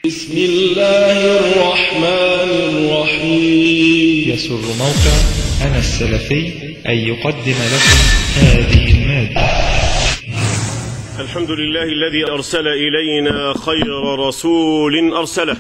بسم الله الرحمن الرحيم يسر موقع أنا السلفي أن يقدم لكم هذه المادة الحمد لله الذي أرسل إلينا خير رسول أرسله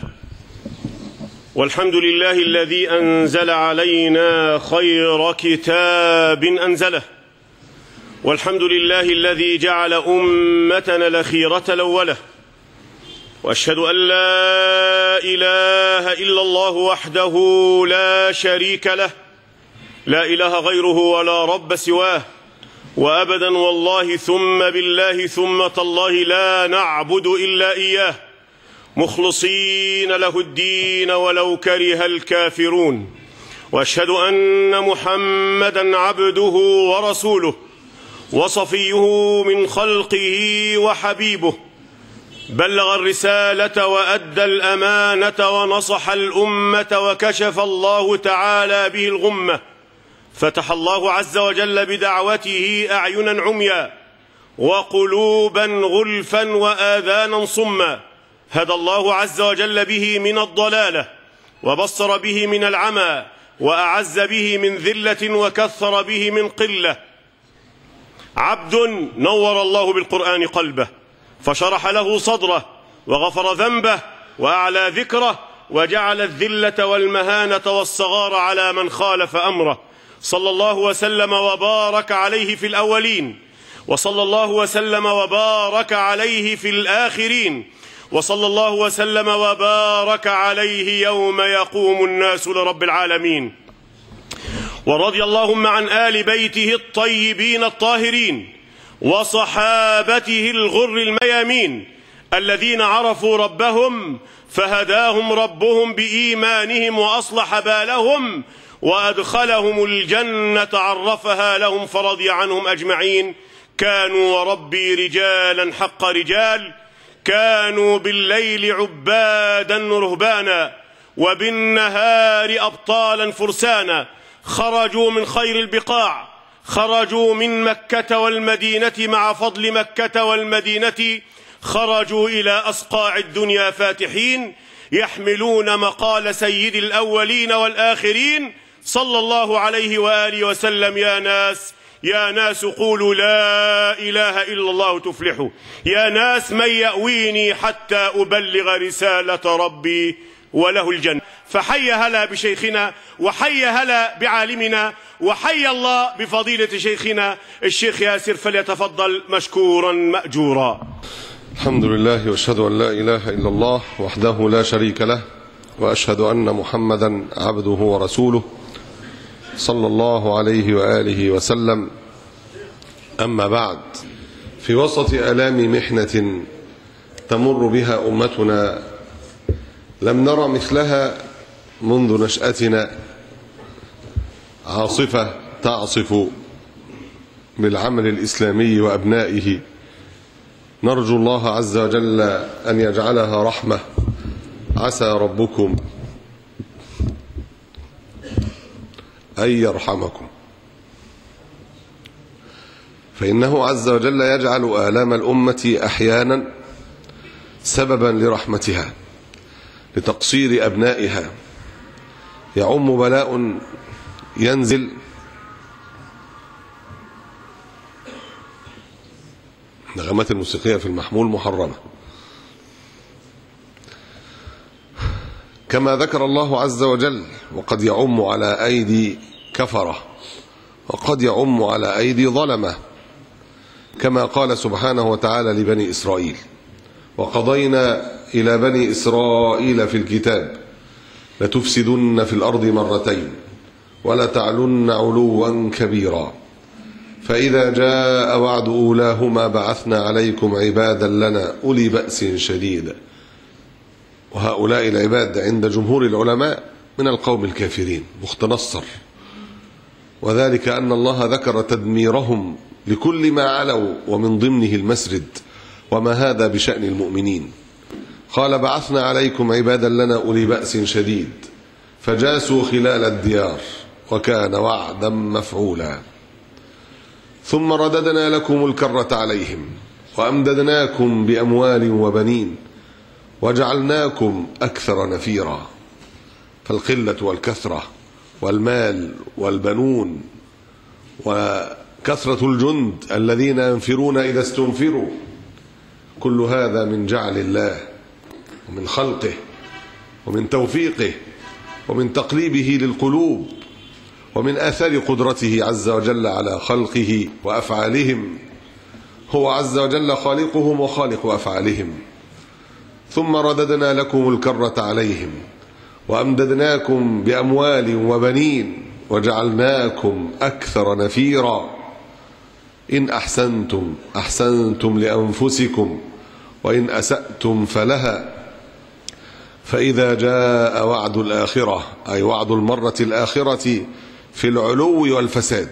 والحمد لله الذي أنزل علينا خير كتاب أنزله والحمد لله الذي جعل أمتنا الأخيرة الأولة وأشهد أن لا إله إلا الله وحده لا شريك له لا إله غيره ولا رب سواه وأبدا والله ثم بالله ثم تالله لا نعبد إلا إياه مخلصين له الدين ولو كره الكافرون واشهد ان محمدا عبده ورسوله وصفيه من خلقه وحبيبه بلغ الرساله وادى الامانه ونصح الامه وكشف الله تعالى به الغمه فتح الله عز وجل بدعوته اعينا عميا وقلوبا غلفا واذانا صما هدى الله عز وجل به من الضلاله وبصر به من العمى واعز به من ذله وكثر به من قله عبد نور الله بالقران قلبه فشرح له صدره وغفر ذنبه واعلى ذكره وجعل الذله والمهانه والصغار على من خالف امره صلى الله وسلم وبارك عليه في الاولين وصلى الله وسلم وبارك عليه في الاخرين وصلى الله وسلم وبارك عليه يوم يقوم الناس لرب العالمين ورضي اللهم عن ال بيته الطيبين الطاهرين وصحابته الغر الميامين الذين عرفوا ربهم فهداهم ربهم بايمانهم واصلح بالهم وادخلهم الجنه عرفها لهم فرضي عنهم اجمعين كانوا وربي رجالا حق رجال كانوا بالليل عبادا رهبانا وبالنهار ابطالا فرسانا خرجوا من خير البقاع خرجوا من مكه والمدينه مع فضل مكه والمدينه خرجوا الى اصقاع الدنيا فاتحين يحملون مقال سيد الاولين والاخرين صلى الله عليه واله وسلم يا ناس يا ناس قولوا لا اله الا الله تفلحوا يا ناس من ياويني حتى ابلغ رساله ربي وله الجنه فحي هلا بشيخنا وحي هلا بعالمنا وحي الله بفضيله شيخنا الشيخ ياسر فليتفضل مشكورا ماجورا الحمد لله واشهد ان لا اله الا الله وحده لا شريك له واشهد ان محمدا عبده ورسوله صلى الله عليه واله وسلم اما بعد في وسط الام محنه تمر بها امتنا لم نر مثلها منذ نشاتنا عاصفه تعصف بالعمل الاسلامي وابنائه نرجو الله عز وجل ان يجعلها رحمه عسى ربكم أن يرحمكم فإنه عز وجل يجعل آلام الأمة أحيانا سببا لرحمتها لتقصير أبنائها يعم بلاء ينزل نغمات الموسيقية في المحمول محرمة كما ذكر الله عز وجل وقد يعم على أيدي كفرة وقد يعم على أيدي ظلمة كما قال سبحانه وتعالى لبني إسرائيل وقضينا إلى بني إسرائيل في الكتاب لتفسدن في الأرض مرتين ولتعلن علوا كبيرا فإذا جاء وعد أولاهما بعثنا عليكم عبادا لنا أولي بأس شديد وهؤلاء العباد عند جمهور العلماء من القوم الكافرين بخت نصر وذلك أن الله ذكر تدميرهم لكل ما علوا ومن ضمنه المسرد وما هذا بشأن المؤمنين قال بعثنا عليكم عبادا لنا أولي بأس شديد فجاسوا خلال الديار وكان وعدا مفعولا ثم رددنا لكم الكرة عليهم وأمددناكم بأموال وبنين وجعلناكم أكثر نفيرا فالقلة والكثرة والمال والبنون وكثرة الجند الذين ينفرون إذا استنفروا كل هذا من جعل الله ومن خلقه ومن توفيقه ومن تقليبه للقلوب ومن آثار قدرته عز وجل على خلقه وأفعالهم هو عز وجل خالقهم وخالق أفعالهم ثم رددنا لكم الكرة عليهم وأمددناكم بأموال وبنين وجعلناكم أكثر نفيرا إن أحسنتم أحسنتم لأنفسكم وإن أسأتم فلها فإذا جاء وعد الآخرة أي وعد المرة الآخرة في العلو والفساد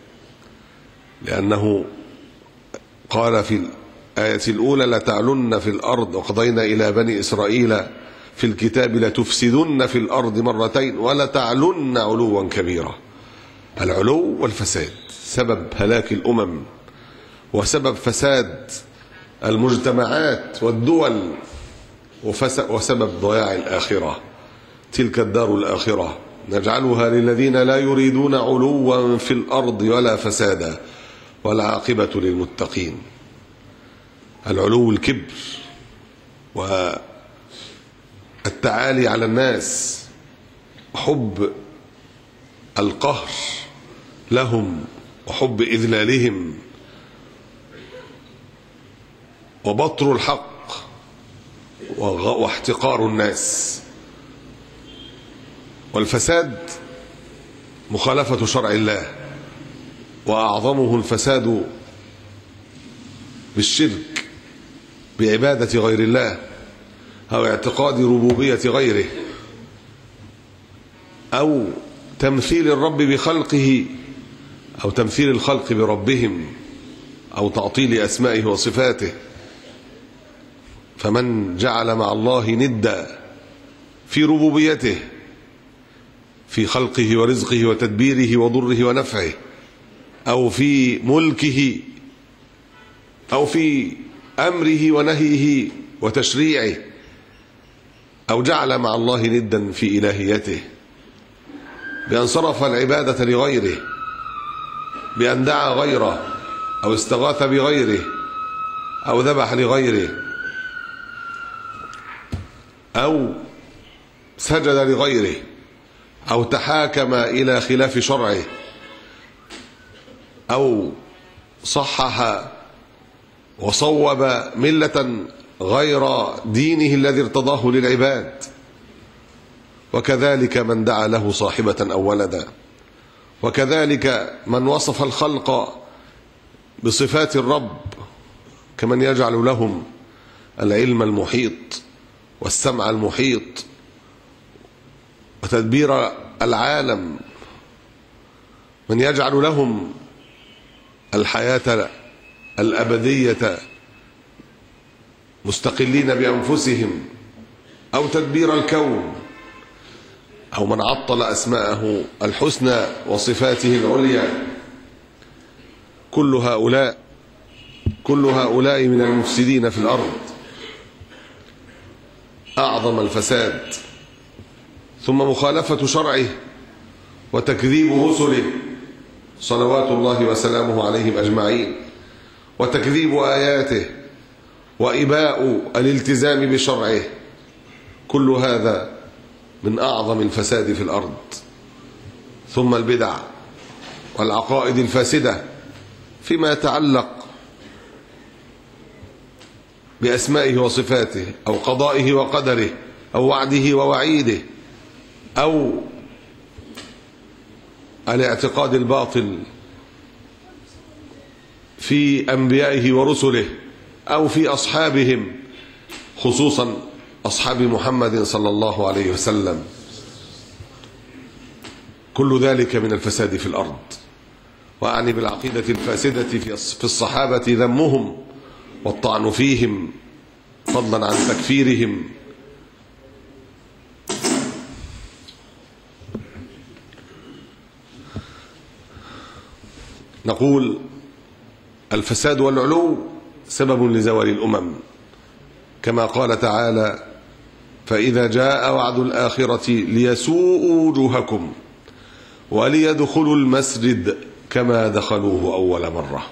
لأنه قال في الآية الأولى لتعلن في الأرض وقضينا إلى بني إسرائيل في الكتاب لتفسدن في الأرض مرتين ولتعلن علوا كبيرا العلو والفساد سبب هلاك الأمم وسبب فساد المجتمعات والدول وسبب ضياع الآخرة تلك الدار الآخرة نجعلها للذين لا يريدون علوا في الأرض ولا فسادا والعاقبة للمتقين العلو الكبر والتعالي على الناس حب القهر لهم وحب إذلالهم وبطر الحق واحتقار الناس والفساد مخالفة شرع الله وأعظمه الفساد بالشرك بعبادة غير الله أو اعتقاد ربوبية غيره أو تمثيل الرب بخلقه أو تمثيل الخلق بربهم أو تعطيل أسمائه وصفاته فمن جعل مع الله ندا في ربوبيته في خلقه ورزقه وتدبيره وضره ونفعه أو في ملكه أو في أمره ونهيه وتشريعه أو جعل مع الله ندا في إلهيته بأن صرف العبادة لغيره بأن دعا غيره أو استغاث بغيره أو ذبح لغيره أو سجد لغيره أو تحاكم إلى خلاف شرعه أو صحح وصوب ملة غير دينه الذي ارتضاه للعباد وكذلك من دعا له صاحبة أو ولدا وكذلك من وصف الخلق بصفات الرب كمن يجعل لهم العلم المحيط والسمع المحيط وتدبير العالم من يجعل لهم الحياة الأبدية مستقلين بأنفسهم أو تدبير الكون أو من عطل أسماءه الحسنى وصفاته العليا كل هؤلاء كل هؤلاء من المفسدين في الأرض أعظم الفساد ثم مخالفة شرعه وتكذيب رسله صلوات الله وسلامه عليهم أجمعين وتكذيب آياته وإباء الالتزام بشرعه كل هذا من أعظم الفساد في الأرض ثم البدع والعقائد الفاسدة فيما يتعلق بأسمائه وصفاته أو قضائه وقدره أو وعده ووعيده أو الاعتقاد الباطل في أنبيائه ورسله أو في أصحابهم خصوصا أصحاب محمد صلى الله عليه وسلم كل ذلك من الفساد في الأرض وأعني بالعقيدة الفاسدة في الصحابة ذمهم والطعن فيهم فضلا عن تكفيرهم نقول الفساد والعلو سبب لزوال الأمم كما قال تعالى فإذا جاء وعد الآخرة ليسوءوا وجوهكم وليدخلوا المسجد كما دخلوه أول مرة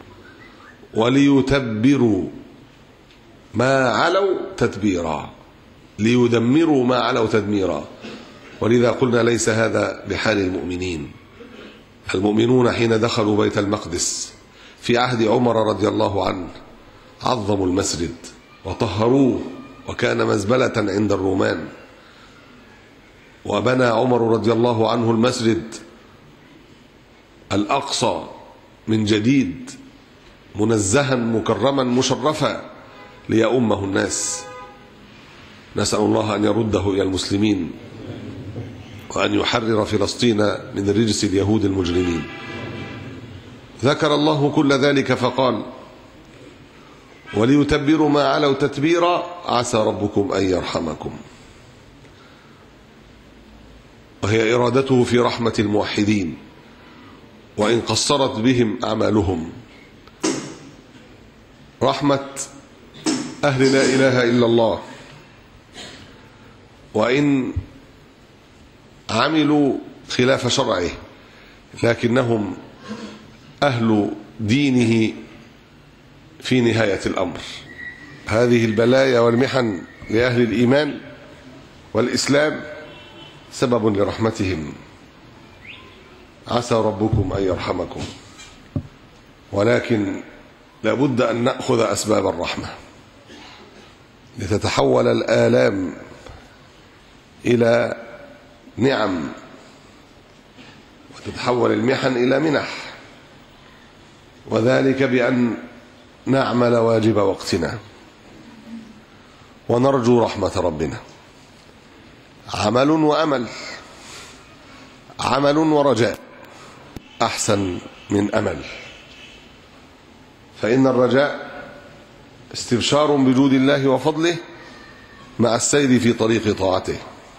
وليتبروا ما علوا تتبيرا ليدمروا ما علوا تدميرا ولذا قلنا ليس هذا بحال المؤمنين المؤمنون حين دخلوا بيت المقدس في عهد عمر رضي الله عنه عظموا المسجد وطهروه وكان مزبلة عند الرومان وبنى عمر رضي الله عنه المسجد الأقصى من جديد منزها مكرما مشرفا ليؤمه الناس نسأل الله أن يرده إلى المسلمين وأن يحرر فلسطين من رجس اليهود المجرمين ذكر الله كل ذلك فقال وليتبروا ما علوا تتبيرا عسى ربكم أن يرحمكم وهي إرادته في رحمة الموحدين وإن قصرت بهم أعمالهم رحمة أهل لا إله إلا الله وإن عملوا خلاف شرعه لكنهم أهل دينه في نهاية الأمر هذه البلايا والمحن لأهل الإيمان والإسلام سبب لرحمتهم عسى ربكم أن يرحمكم ولكن لابد أن نأخذ أسباب الرحمة لتتحول الآلام إلى نعم وتتحول المحن إلى منح وذلك بأن نعمل واجب وقتنا ونرجو رحمة ربنا عمل وأمل عمل ورجاء أحسن من أمل فإن الرجاء استبشار بجود الله وفضله مع السير في طريق طاعته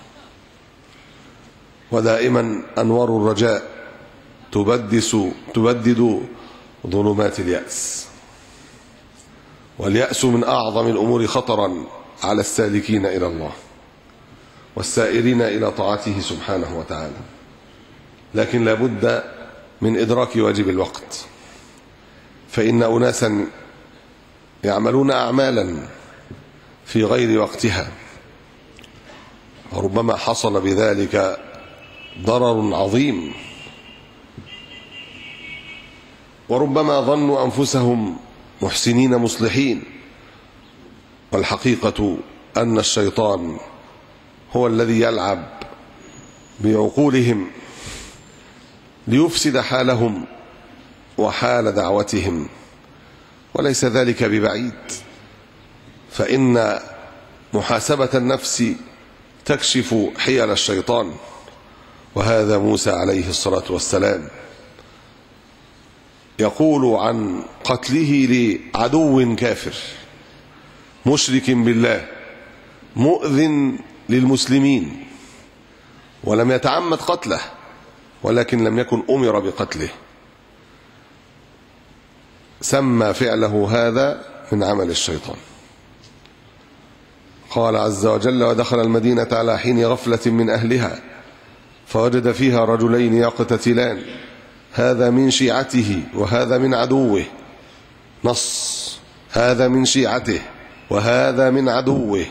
ودائما أنوار الرجاء تبدس تبدد ظلمات اليأس واليأس من أعظم الأمور خطرا على السالكين إلى الله والسائرين إلى طاعته سبحانه وتعالى لكن لابد من إدراك واجب الوقت فإن أناسا يعملون أعمالا في غير وقتها وربما حصل بذلك ضرر عظيم وربما ظنوا أنفسهم محسنين مصلحين والحقيقة أن الشيطان هو الذي يلعب بعقولهم ليفسد حالهم وحال دعوتهم وليس ذلك ببعيد فإن محاسبة النفس تكشف حيل الشيطان وهذا موسى عليه الصلاة والسلام يقول عن قتله لعدو كافر مشرك بالله مؤذن للمسلمين ولم يتعمد قتله ولكن لم يكن أمر بقتله سمى فعله هذا من عمل الشيطان قال عز وجل ودخل المدينة على حين غفلة من أهلها فوجد فيها رجلين يقتتلان هذا من شيعته وهذا من عدوه نص هذا من شيعته وهذا من عدوه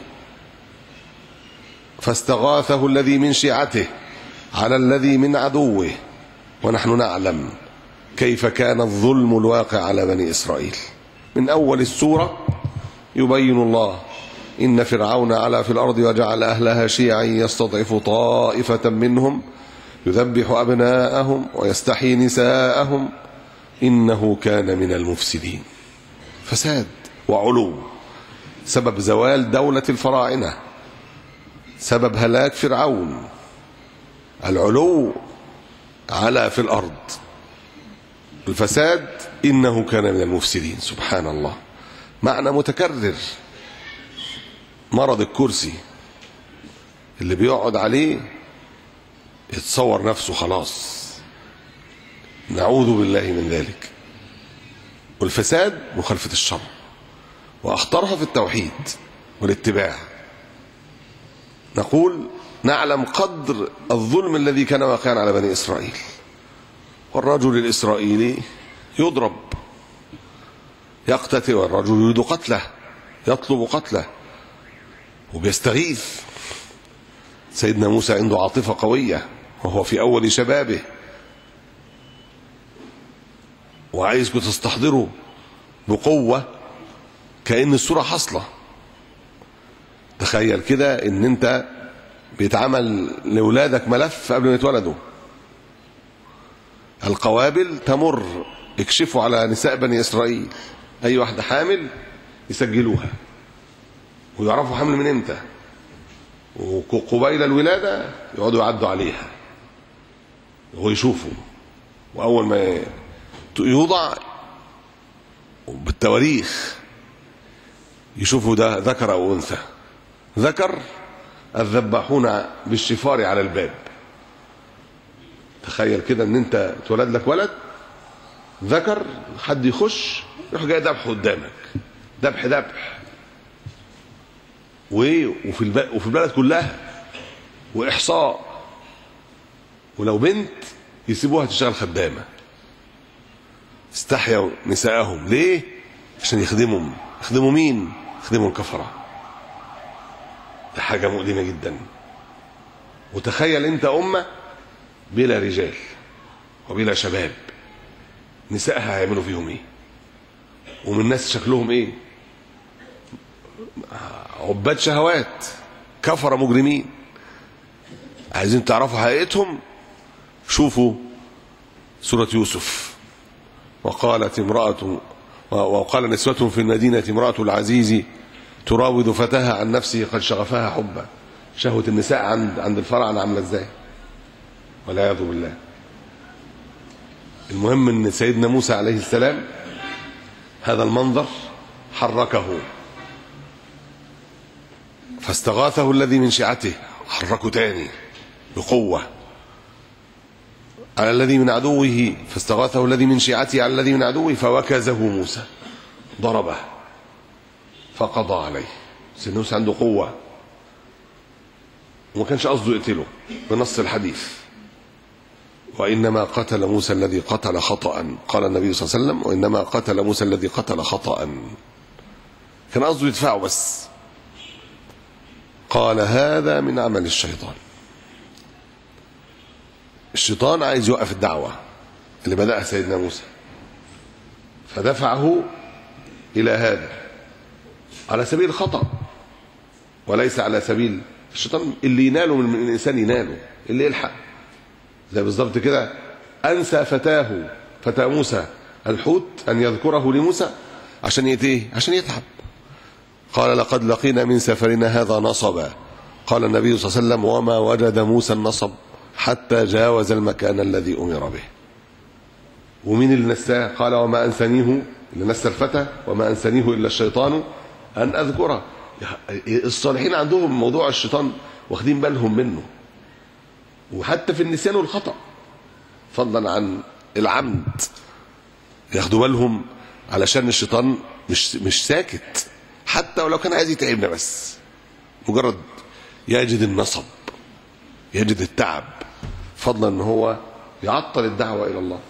فاستغاثه الذي من شيعته على الذي من عدوه ونحن نعلم كيف كان الظلم الواقع على بني إسرائيل من أول السورة يبين الله إن فرعون علا في الأرض وجعل أهلها شيعا يستضعف طائفة منهم يذبح أبناءهم ويستحيي نساءهم إنه كان من المفسدين فساد وعلو سبب زوال دولة الفراعنة سبب هلاك فرعون العلو على في الأرض الفساد إنه كان من المفسدين سبحان الله معنى متكرر مرض الكرسي اللي بيقعد عليه يتصور نفسه خلاص نعوذ بالله من ذلك والفساد مخالفة الشرع وأخطرها في التوحيد والاتباع نقول نعلم قدر الظلم الذي كان واقعا على بني إسرائيل والرجل الإسرائيلي يضرب يقتتل والرجل يريد قتله يطلب قتله وبيستغيث سيدنا موسى عنده عاطفة قوية وهو في أول شبابه وعايزكم تستحضروا بقوة كأن الصورة حاصلة تخيل كده ان انت بيتعمل لولادك ملف قبل ما يتولدوا القوابل تمر يكشفوا على نساء بني اسرائيل اي واحده حامل يسجلوها ويعرفوا حمل من امتى وقبيل الولاده يقعدوا يعدوا عليها ويشوفوا واول ما يوضع بالتواريخ يشوفوا ده ذكر او انثى ذكر الذباحون بالشفار على الباب تخيل كده ان انت اتولد لك ولد ذكر حد يخش يروح جاي ذبحه قدامك ذبح ذبح وفي الب... وفي البلد كلها واحصاء ولو بنت يسيبوها تشتغل خدامه استحيوا نساءهم ليه عشان يخدمهم يخدموا مين يخدموا الكفره ده حاجه مؤلمه جدا وتخيل انت امه بلا رجال وبلا شباب نسائها هيعملوا فيهم ايه ومن الناس شكلهم ايه عباد شهوات كفر مجرمين عايزين تعرفوا حقيقتهم شوفوا سورة يوسف وقالت امرأة وقال نسوة في المدينة امرأة العزيز تراود فتاها عن نفسه قد شغفها حبا شهوة النساء عند عند الفراعنة عاملة ازاي والعياذ بالله المهم ان سيدنا موسى عليه السلام هذا المنظر حركه فاستغاثه الذي من شيعته حركه تاني بقوة على الذي من عدوه فاستغاثه الذي من شيعته على الذي من عدوه فوكزه موسى ضربه فقضى عليه سيدنا موسى عنده قوة وما كانش قصده يقتله بنص الحديث وإنما قتل موسى الذي قتل خطأ قال النبي صلى الله عليه وسلم وإنما قتل موسى الذي قتل خطأ كان قصده يدفعه بس قال هذا من عمل الشيطان الشيطان عايز يوقف الدعوة اللي بدأها سيدنا موسى فدفعه إلى هذا على سبيل الخطأ وليس على سبيل الشيطان اللي يناله من الإنسان يناله اللي يلحق زي بالظبط كده أنسى فتاه فتى موسى الحوت أن يذكره لموسى عشان يتيه عشان يتعب قال لقد لقينا من سفرنا هذا نصبا قال النبي صلى الله عليه وسلم وما وجد موسى النصب حتى جاوز المكان الذي أمر به ومين اللي نساه قال وما أنسانيه اللي نسى الفتى وما أنسانيه إلا الشيطان أن أذكره الصالحين عندهم موضوع الشيطان واخدين بالهم منه وحتى في النسيان والخطأ فضلا عن العمد ياخدوا بالهم علشان الشيطان مش مش ساكت حتى ولو كان عايز يتعبنا بس مجرد يجد النصب يجد التعب فضلا ان هو يعطل الدعوه الى الله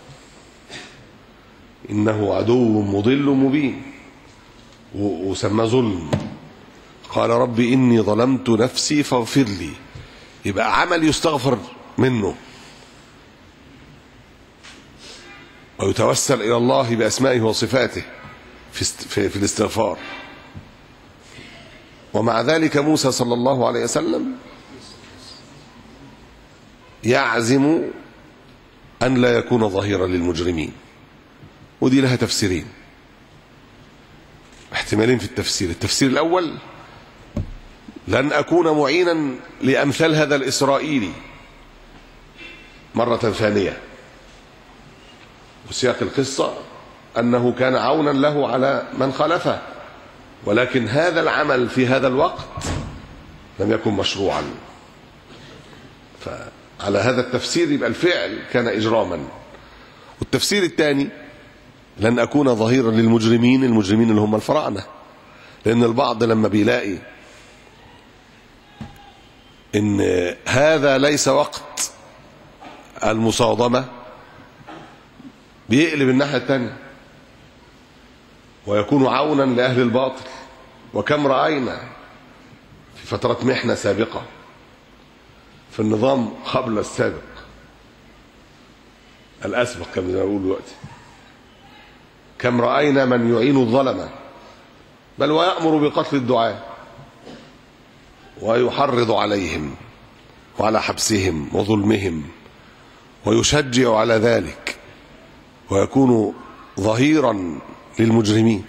انه عدو مضل مبين وسمى ظلم قال رب اني ظلمت نفسي فاغفر لي يبقى عمل يستغفر منه ويتوسل الى الله باسمائه وصفاته في, في, في الاستغفار ومع ذلك موسى صلى الله عليه وسلم يعزم أن لا يكون ظهيرا للمجرمين ودي لها تفسيرين احتمالين في التفسير التفسير الأول لن أكون معينا لأمثال هذا الإسرائيلي مرة ثانية وسياق القصة أنه كان عونا له على من خالفه ولكن هذا العمل في هذا الوقت لم يكن مشروعا فعلى هذا التفسير يبقى الفعل كان إجراما والتفسير الثاني لن أكون ظهيرا للمجرمين المجرمين اللي هم الفراعنة لأن البعض لما بيلاقي ان هذا ليس وقت المصادمة بيقلب الناحية التانية ويكون عونا لأهل الباطل وكم رأينا في فترة محنة سابقة في النظام قبل السابق الأسبق كما بيقول دلوقتي كم رأينا من يعين الظلمة بل ويأمر بقتل الدعاء ويحرض عليهم وعلى حبسهم وظلمهم ويشجع على ذلك ويكون ظهيرا للمجرمين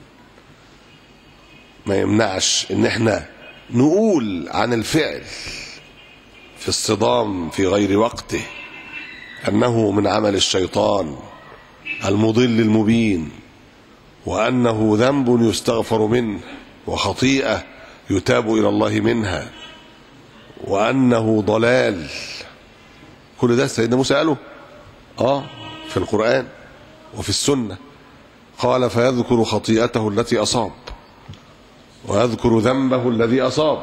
ما يمنعش ان احنا نقول عن الفعل في الصدام في غير وقته انه من عمل الشيطان المضل المبين وانه ذنب يستغفر منه وخطيئه يتاب الى الله منها وانه ضلال كل ده سيدنا موسى قاله اه في القران وفي السنه قال فيذكر خطيئته التي اصاب ويذكر ذنبه الذي اصاب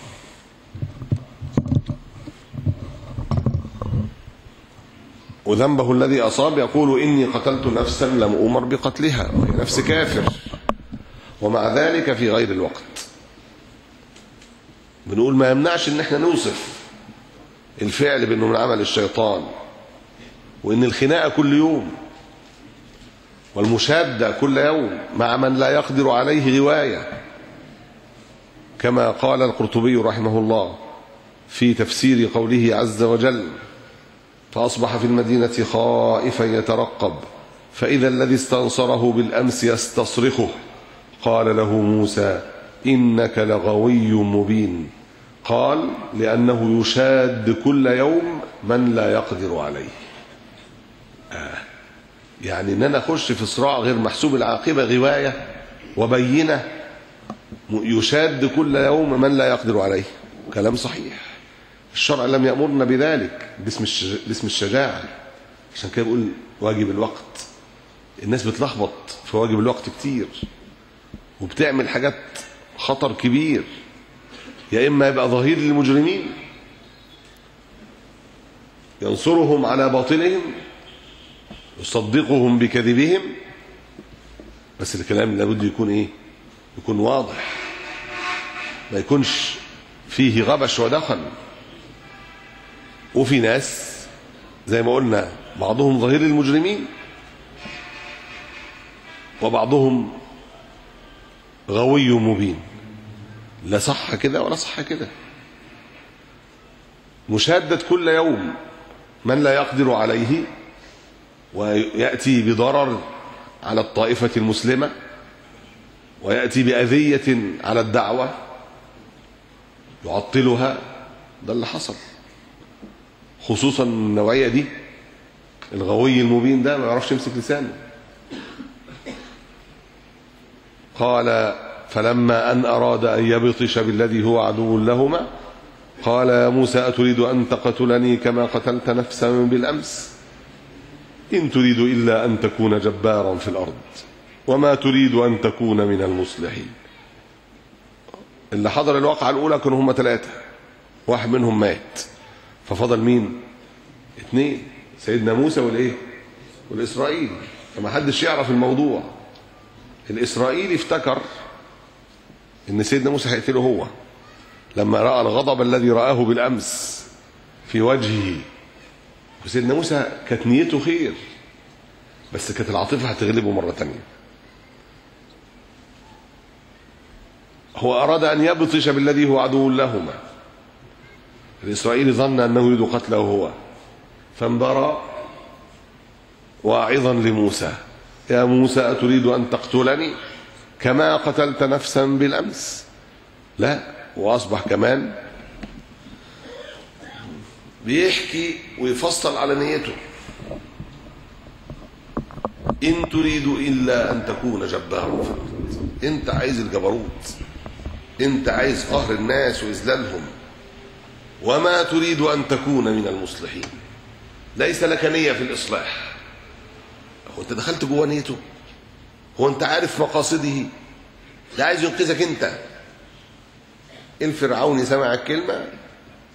وذنبه الذي اصاب يقول اني قتلت نفسا لم امر بقتلها وهي نفس كافر ومع ذلك في غير الوقت بنقول ما يمنعش ان احنا نوصف الفعل بانه من عمل الشيطان وان الخناقه كل يوم والمشاده كل يوم مع من لا يقدر عليه غوايه كما قال القرطبي رحمه الله في تفسير قوله عز وجل فأصبح في المدينة خائفا يترقب فإذا الذي استنصره بالأمس يستصرخه قال له موسى إنك لغوي مبين قال لأنه يشاد كل يوم من لا يقدر عليه آه. يعني ان انا اخش في صراع غير محسوب العاقبه غوايه وبينه يشاد كل يوم من لا يقدر عليه كلام صحيح الشرع لم يأمرنا بذلك باسم الشج... باسم الشجاعة عشان كده بيقول واجب الوقت الناس بتلخبط في واجب الوقت كتير وبتعمل حاجات خطر كبير يا إما يبقى ظهير للمجرمين ينصرهم على باطلهم يصدقهم بكذبهم بس الكلام لابد يكون ايه يكون واضح ما يكونش فيه غبش ودخل وفي ناس زي ما قلنا بعضهم ظهير المجرمين وبعضهم غوي مبين لا صح كده ولا صح كده مشادة كل يوم من لا يقدر عليه ويأتي بضرر على الطائفة المسلمة ويأتي بأذية على الدعوة يعطلها ده اللي حصل خصوصا النوعية دي الغوي المبين ده ما يعرفش يمسك لسانه قال فلما أن أراد أن يبطش بالذي هو عدو لهما قال يا موسى أتريد أن تقتلني كما قتلت نفسا بالأمس إن تريد إلا أن تكون جبارا في الأرض وما تريد أن تكون من المصلحين اللي حضر الواقعة الأولى كانوا هم ثلاثة واحد منهم مات ففضل مين اثنين سيدنا موسى والايه والاسرائيلي فما حدش يعرف الموضوع الاسرائيلي افتكر ان سيدنا موسى هيقتله هو لما راى الغضب الذي راه بالامس في وجهه وسيدنا موسى كانت نيته خير بس كانت العاطفه هتغلبه مره تانية هو اراد ان يبطش بالذي هو عدو لهما الإسرائيلي ظن أنه يريد قتله هو فانبرى واعظا لموسى يا موسى أتريد أن تقتلني كما قتلت نفسا بالأمس لا وأصبح كمان بيحكي ويفصل على نيته إن تريد إلا أن تكون جبارا في الأرض أنت عايز الجبروت أنت عايز قهر الناس وإذلالهم وما تريد أن تكون من المصلحين ليس لك نية في الإصلاح هو أنت دخلت جوه نيته هو أنت عارف مقاصده ده عايز ينقذك أنت الفرعوني سمع الكلمة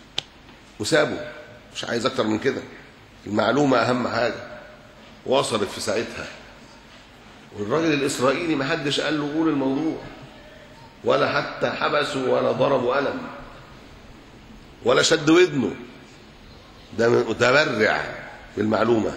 وسابه مش عايز اكتر من كده المعلومه اهم حاجه وصلت في ساعتها والراجل الاسرائيلي ما حدش قال له قول الموضوع ولا حتى حبسه ولا ضربه قلم ولا شد ودنه ده متبرع بالمعلومه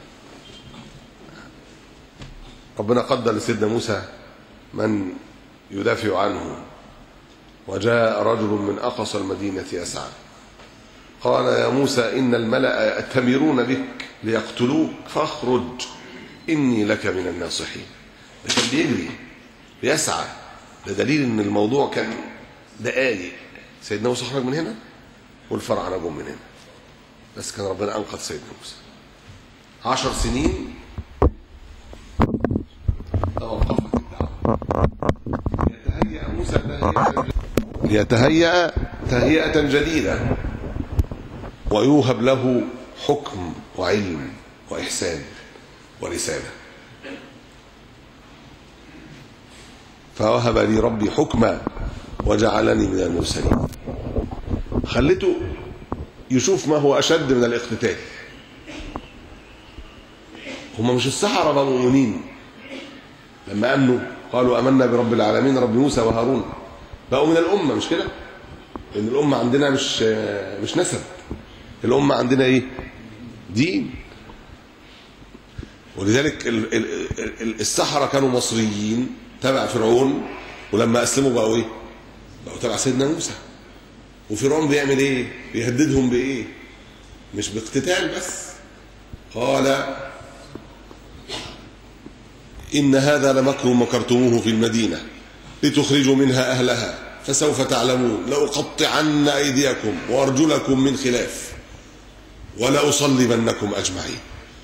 ربنا قدر لسيدنا موسى من يدافع عنه وجاء رجل من اقصى المدينه يسعى قال يا موسى ان الملا ياتمرون بك ليقتلوك فاخرج اني لك من الناصحين ده كان بيجري بيسعى ده دليل ان الموضوع كان دقايق سيدنا موسى خرج من هنا والفراعنه جم من هنا بس كان ربنا انقذ سيدنا موسى عشر سنين توقفت الدعوه يتهيأ موسى تهيئة ليتهيأ تهيئة جديدة ويوهب له حكم وعلم وإحسان ورسالة فوهب لي ربي حكما وجعلني من المرسلين خليته يشوف ما هو أشد من الاقتتال هم مش السحرة بقوا مؤمنين لما امنوا قالوا امنا برب العالمين رب موسى وهارون بقوا من الامه مش كده لان الامه عندنا مش مش نسب الامه عندنا ايه دين ولذلك ال- ال- ال- السحرة كانوا مصريين تبع فرعون ولما اسلموا بقوا ايه بقوا تبع سيدنا موسى وفرعون بيعمل ايه بيهددهم بايه مش باقتتال بس قال إن هذا لمكر مكرتموه في المدينة لتخرجوا منها أهلها فسوف تعلمون لأقطعن أيديكم وأرجلكم من خلاف ولأصلبنكم أجمعين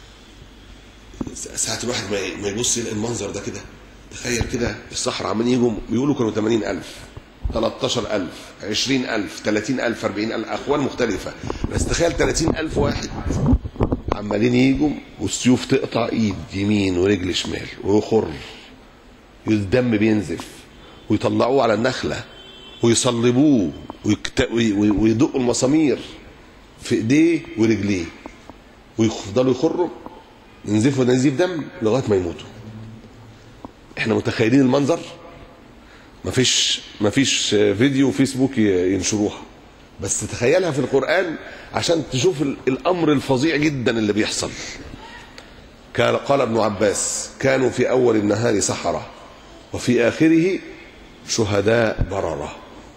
ساعة الواحد ما- ما يبص يلاقي المنظر ده كده تخيل كده الصحراء عمالين يجوا بيقولوا كانوا 80000 13000 20000 30000 40000 أقوال مختلفة بس تخيل 30000 واحد عمالين يجوا والسيوف تقطع ايد يمين ورجل شمال ويخر الدم بينزف ويطلعوه على النخله ويصلبوه ويكت... وي- وي- ويدقوا المسامير في ايديه ورجليه ويفضلوا يخروا ينزفوا نزيف دم لغايه ما يموتوا احنا متخيلين المنظر مفيش مفيش فيديو فيسبوك ي- ينشروها بس تخيلها في القرآن عشان تشوف ال- الأمر الفظيع جدا اللي بيحصل كان قال ابن عباس كانوا في أول النهار سحرة وفي آخره شهداء بررة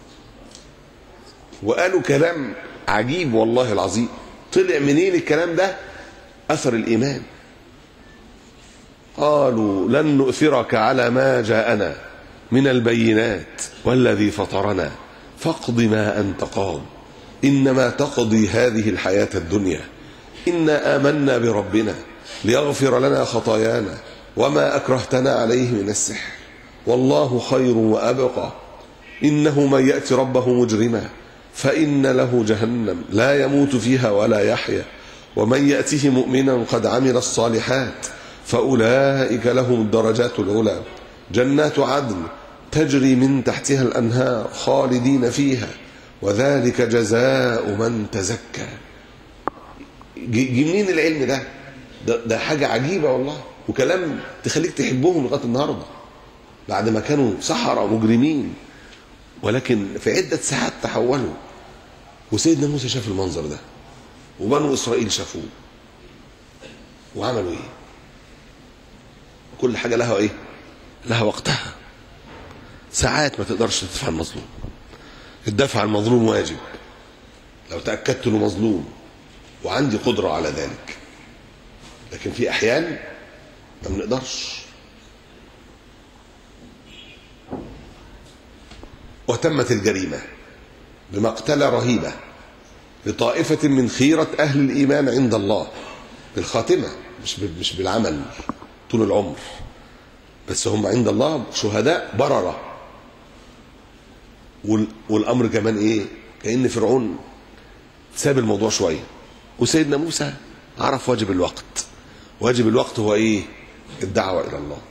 وقالوا كلام عجيب والله العظيم طلع منين الكلام ده أثر الإيمان قالوا لن نؤثرك على ما جاءنا من البينات والذي فطرنا فاقض ما أنت قاض إنما تقضي هذه الحياة الدنيا إنا آمنا بربنا ليغفر لنا خطايانا وما أكرهتنا عليه من السحر والله خير وأبقى إنه من يأتي ربه مجرما فإن له جهنم لا يموت فيها ولا يحيا ومن يأته مؤمنا قد عمل الصالحات فأولئك لهم الدرجات العلى جنات عدن تجري من تحتها الأنهار خالدين فيها وذلك جزاء من تزكى جي جي منين العلم ده؟ ده ده حاجة عجيبة والله وكلام تخليك تحبهم لغاية النهاردة بعد ما كانوا سحرة مجرمين ولكن في عدة ساعات تحولوا وسيدنا موسى شاف المنظر ده وبنو إسرائيل شافوه وعملوا إيه؟ كل حاجة لها إيه؟ لها وقتها ساعات ما تقدرش تدفع المظلوم الدفع عن المظلوم واجب لو تأكدت انه مظلوم وعندي قدرة على ذلك لكن في أحيان ما بنقدرش وتمت الجريمة بمقتلة رهيبة لطائفة من خيرة أهل الإيمان عند الله بالخاتمة مش بال- مش بالعمل طول العمر بس هم عند الله شهداء بررة وال- والأمر كمان إيه كأن فرعون ساب الموضوع شوية وسيدنا موسى عرف واجب الوقت واجب الوقت هو إيه الدعوة إلى الله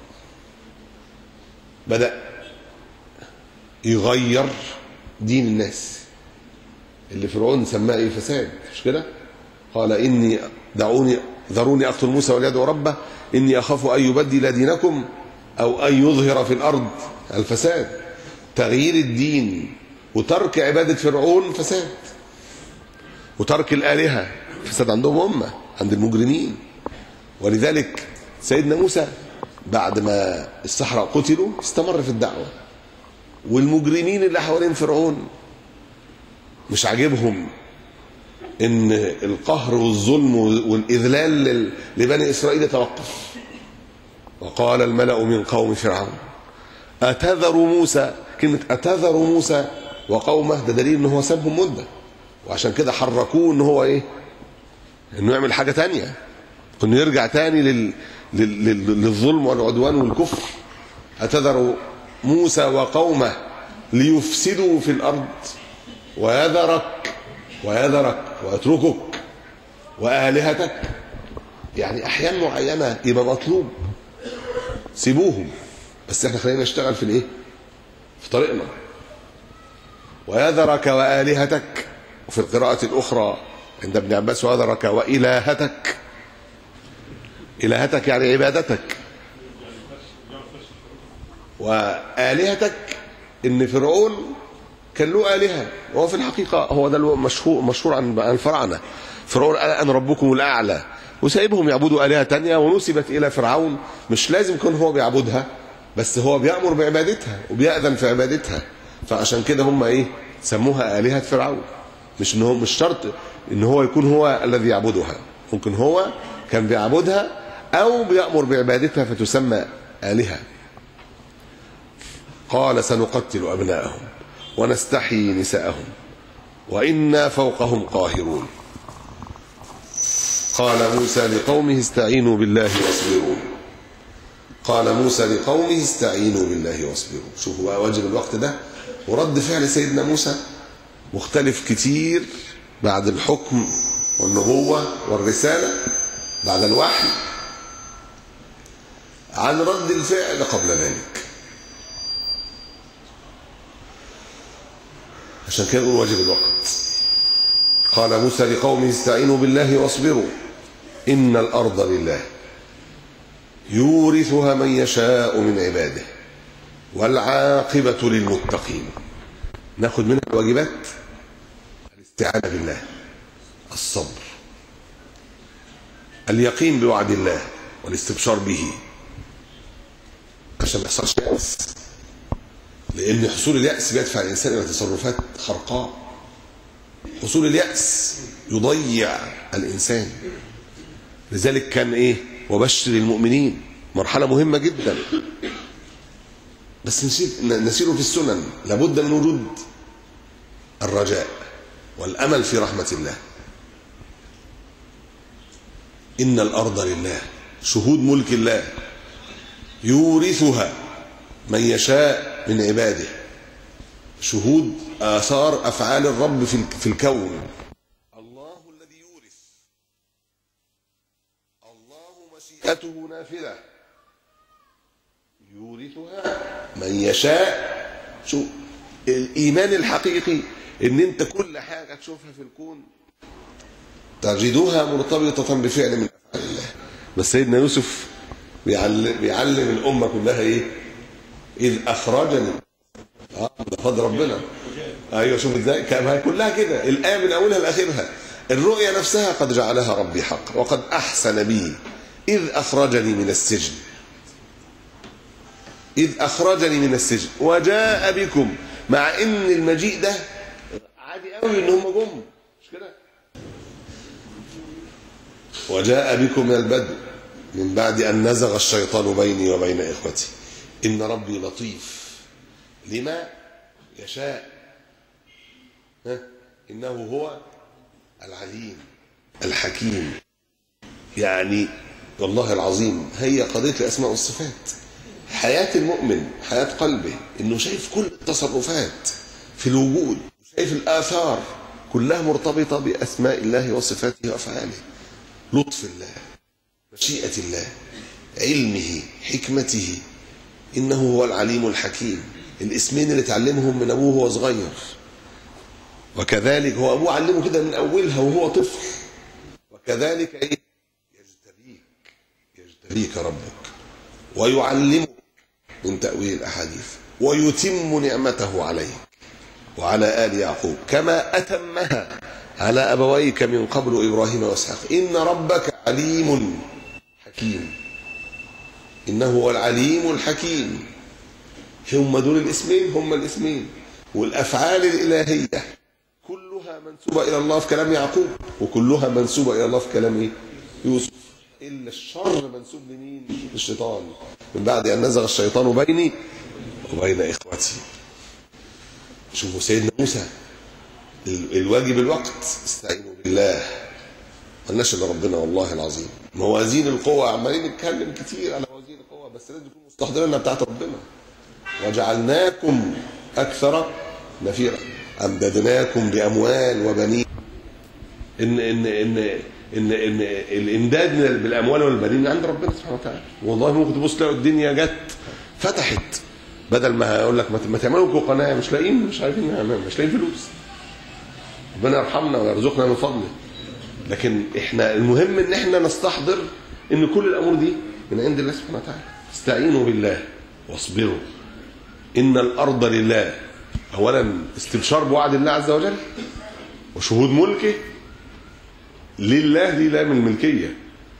بدأ يغير دين الناس اللي فرعون سماه ايه فساد مش كده قال اني دعوني ذروني اقتل موسى وليدعو ربه اني اخاف ان يبدل دينكم او ان يظهر في الارض الفساد تغيير الدين وترك عباده فرعون فساد وترك الالهه فساد عندهم هم عند المجرمين ولذلك سيدنا موسى بعد ما السحرة قتلوا استمر في الدعوة والمجرمين اللي حوالين فرعون مش عاجبهم ان القهر والظلم والاذلال لل- لبني اسرائيل يتوقف وقال الملأ من قوم فرعون اتذر موسى كلمة اتذر موسى وقومه ده دليل ان هو سابهم مدة وعشان كده حركوه ان هو ايه انه يعمل حاجة تانية انه يرجع تاني لل... لل... لل... للظلم والعدوان والكفر أتذر موسى وقومه ليفسدوا في الأرض ويذرك ويذرك ويتركك وآلهتك يعني أحيان معينة يبقى مطلوب سيبوهم بس احنا خلينا نشتغل في الايه في طريقنا ويذرك وآلهتك وفي القراءة الأخرى عند ابن عباس ويذرك وإلهتك إلهتك يعني عبادتك وآلهتك إن فرعون كان له آلهة وهو في الحقيقة هو ده المشهور مشهور عن عن الفراعنة فرعون قال أنا ربكم الأعلى وسايبهم يعبدوا آلهة تانية ونسبت إلى فرعون مش لازم يكون هو بيعبدها بس هو بيأمر بعبادتها وبيأذن في عبادتها فعشان كده هم إيه سموها آلهة فرعون مش إن هو مش شرط إن هو يكون هو الذي يعبدها ممكن هو كان بيعبدها أو بيأمر بعبادتها فتسمى آلهة قال سنقتل أبناءهم ونستحيي نساءهم وإنا فوقهم قاهرون قال موسى لقومه استعينوا بالله واصبروا قال موسى لقومه استعينوا بالله واصبروا شوفوا بقى واجب الوقت ده ورد فعل سيدنا موسى مختلف كتير بعد الحكم والنبوة والرسالة بعد الوحي عن رد الفعل قبل ذلك عشان كده نقول واجب الوقت قال موسى لقومه استعينوا بالله واصبروا إن الأرض لله يورثها من يشاء من عباده والعاقبة للمتقين ناخد منها الواجبات الاستعانة بالله الصبر اليقين بوعد الله والاستبشار به عشان ما يحصلش يأس لأن حصول اليأس بيدفع الإنسان إلى تصرفات خرقاء حصول اليأس يضيع الإنسان لذلك كان إيه وبشر المؤمنين مرحلة مهمة جدا بس نسير, نسير في السنن لابد من وجود الرجاء والأمل في رحمة الله إن الأرض لله شهود ملك الله يورثها من يشاء من عباده شهود آثار أفعال الرب في في الكون الله الذي يورث الله مشيئته نافذة يورثها من يشاء شو الإيمان الحقيقي إن أنت كل حاجة تشوفها في الكون تجدها مرتبطة بفعل من أفعال الله بس سيدنا يوسف بيعلم, بيعلم الأمة كلها إيه إذ أخرجني اه ده فضل ربنا ايوه شوف ازاي كان كلها كده الايه من اولها لاخرها الرؤيا نفسها قد جعلها ربي حق وقد احسن بي اذ اخرجني من السجن اذ اخرجني من السجن وجاء بكم مع ان المجيء ده عادي قوي ان هم جم مش كده وجاء بكم من البدو من بعد ان نزغ الشيطان بيني وبين اخوتي ان ربي لطيف لما يشاء ها؟ إنه هو العليم الحكيم يعني والله العظيم هي قضية الأسماء والصفات حياة المؤمن حياة قلبه إنه شايف كل التصرفات في الوجود شايف الآثار كلها مرتبطة بأسماء الله وصفاته وأفعاله لطف الله مشيئة الله علمه حكمته إنه هو العليم الحكيم الاسمين اللي اتعلمهم من ابوه وهو صغير وكذلك هو ابوه علمه كده من اولها وهو طفل وكذلك ايه يجتبيك يجتبيك ربك ويعلمك من تاويل الاحاديث ويتم نعمته عليك وعلى ال يعقوب كما اتمها على ابويك من قبل ابراهيم واسحاق ان ربك عليم حكيم انه هو العليم الحكيم هم دول الاسمين هم الاسمين والافعال الالهيه كلها منسوبه الى الله في كلام يعقوب وكلها منسوبه الى الله في كلام إيه؟ يوسف الا الشر منسوب لمين للشيطان من بعد ان نزغ الشيطان بيني وبين اخوتي شوفوا سيدنا موسى ال- الواجب الوقت استعينوا بالله مالناش الا ربنا والله العظيم موازين القوى عمالين نتكلم كتير على موازين القوى بس لازم تكون مستحضرينها بتاعت ربنا وجعلناكم اكثر نفيرا امددناكم باموال وبنين ان ان ان ان ان الامداد من- بالاموال والبنين من عند ربنا سبحانه وتعالى والله ممكن تبص تلاقي الدنيا جت فتحت بدل ما هقول لك ما ت- ما تعملوا لكم قناه مش لاقيين مش عارفين نعمل مش لاقيين فلوس ربنا يرحمنا ويرزقنا من فضله لكن احنا المهم ان احنا نستحضر ان كل الامور دي من عند الله سبحانه وتعالى استعينوا بالله واصبروا ان الارض لله اولا استبشار بوعد الله عز وجل وشهود ملكه لله دي لام الملكيه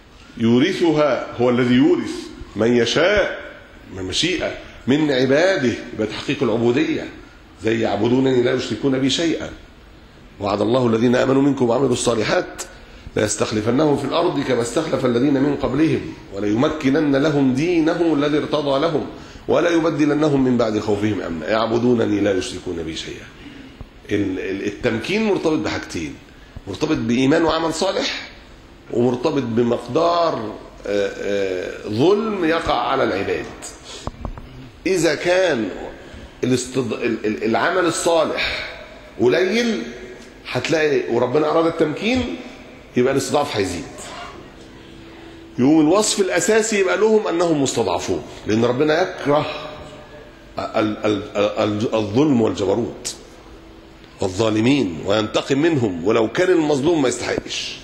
يورثها هو الذي يورث من يشاء من مشيئه من عباده يبقى تحقيق العبوديه زي يعبدونني لا يشركون بي شيئا وعد الله الذين امنوا منكم وعملوا الصالحات ليستخلفنهم في الارض كما استخلف الذين من قبلهم وليمكنن لهم دينهم الذي ارتضى لهم ولا يبدلنهم من بعد خوفهم امنا يعبدونني لا يشركون بي شيئا ال- ال- التمكين مرتبط بحاجتين مرتبط بايمان وعمل صالح ومرتبط بمقدار آه، آه، ظلم يقع على العباد اذا كان الاستض... ال- ال- العمل الصالح قليل هتلاقي وربنا اراد التمكين يبقى الاستضعاف هيزيد يقوم الوصف الاساسي يبقى لهم انهم مستضعفون لان ربنا يكره ال- ال- ال- الظلم والجبروت والظالمين وينتقم منهم ولو كان المظلوم ما يستحقش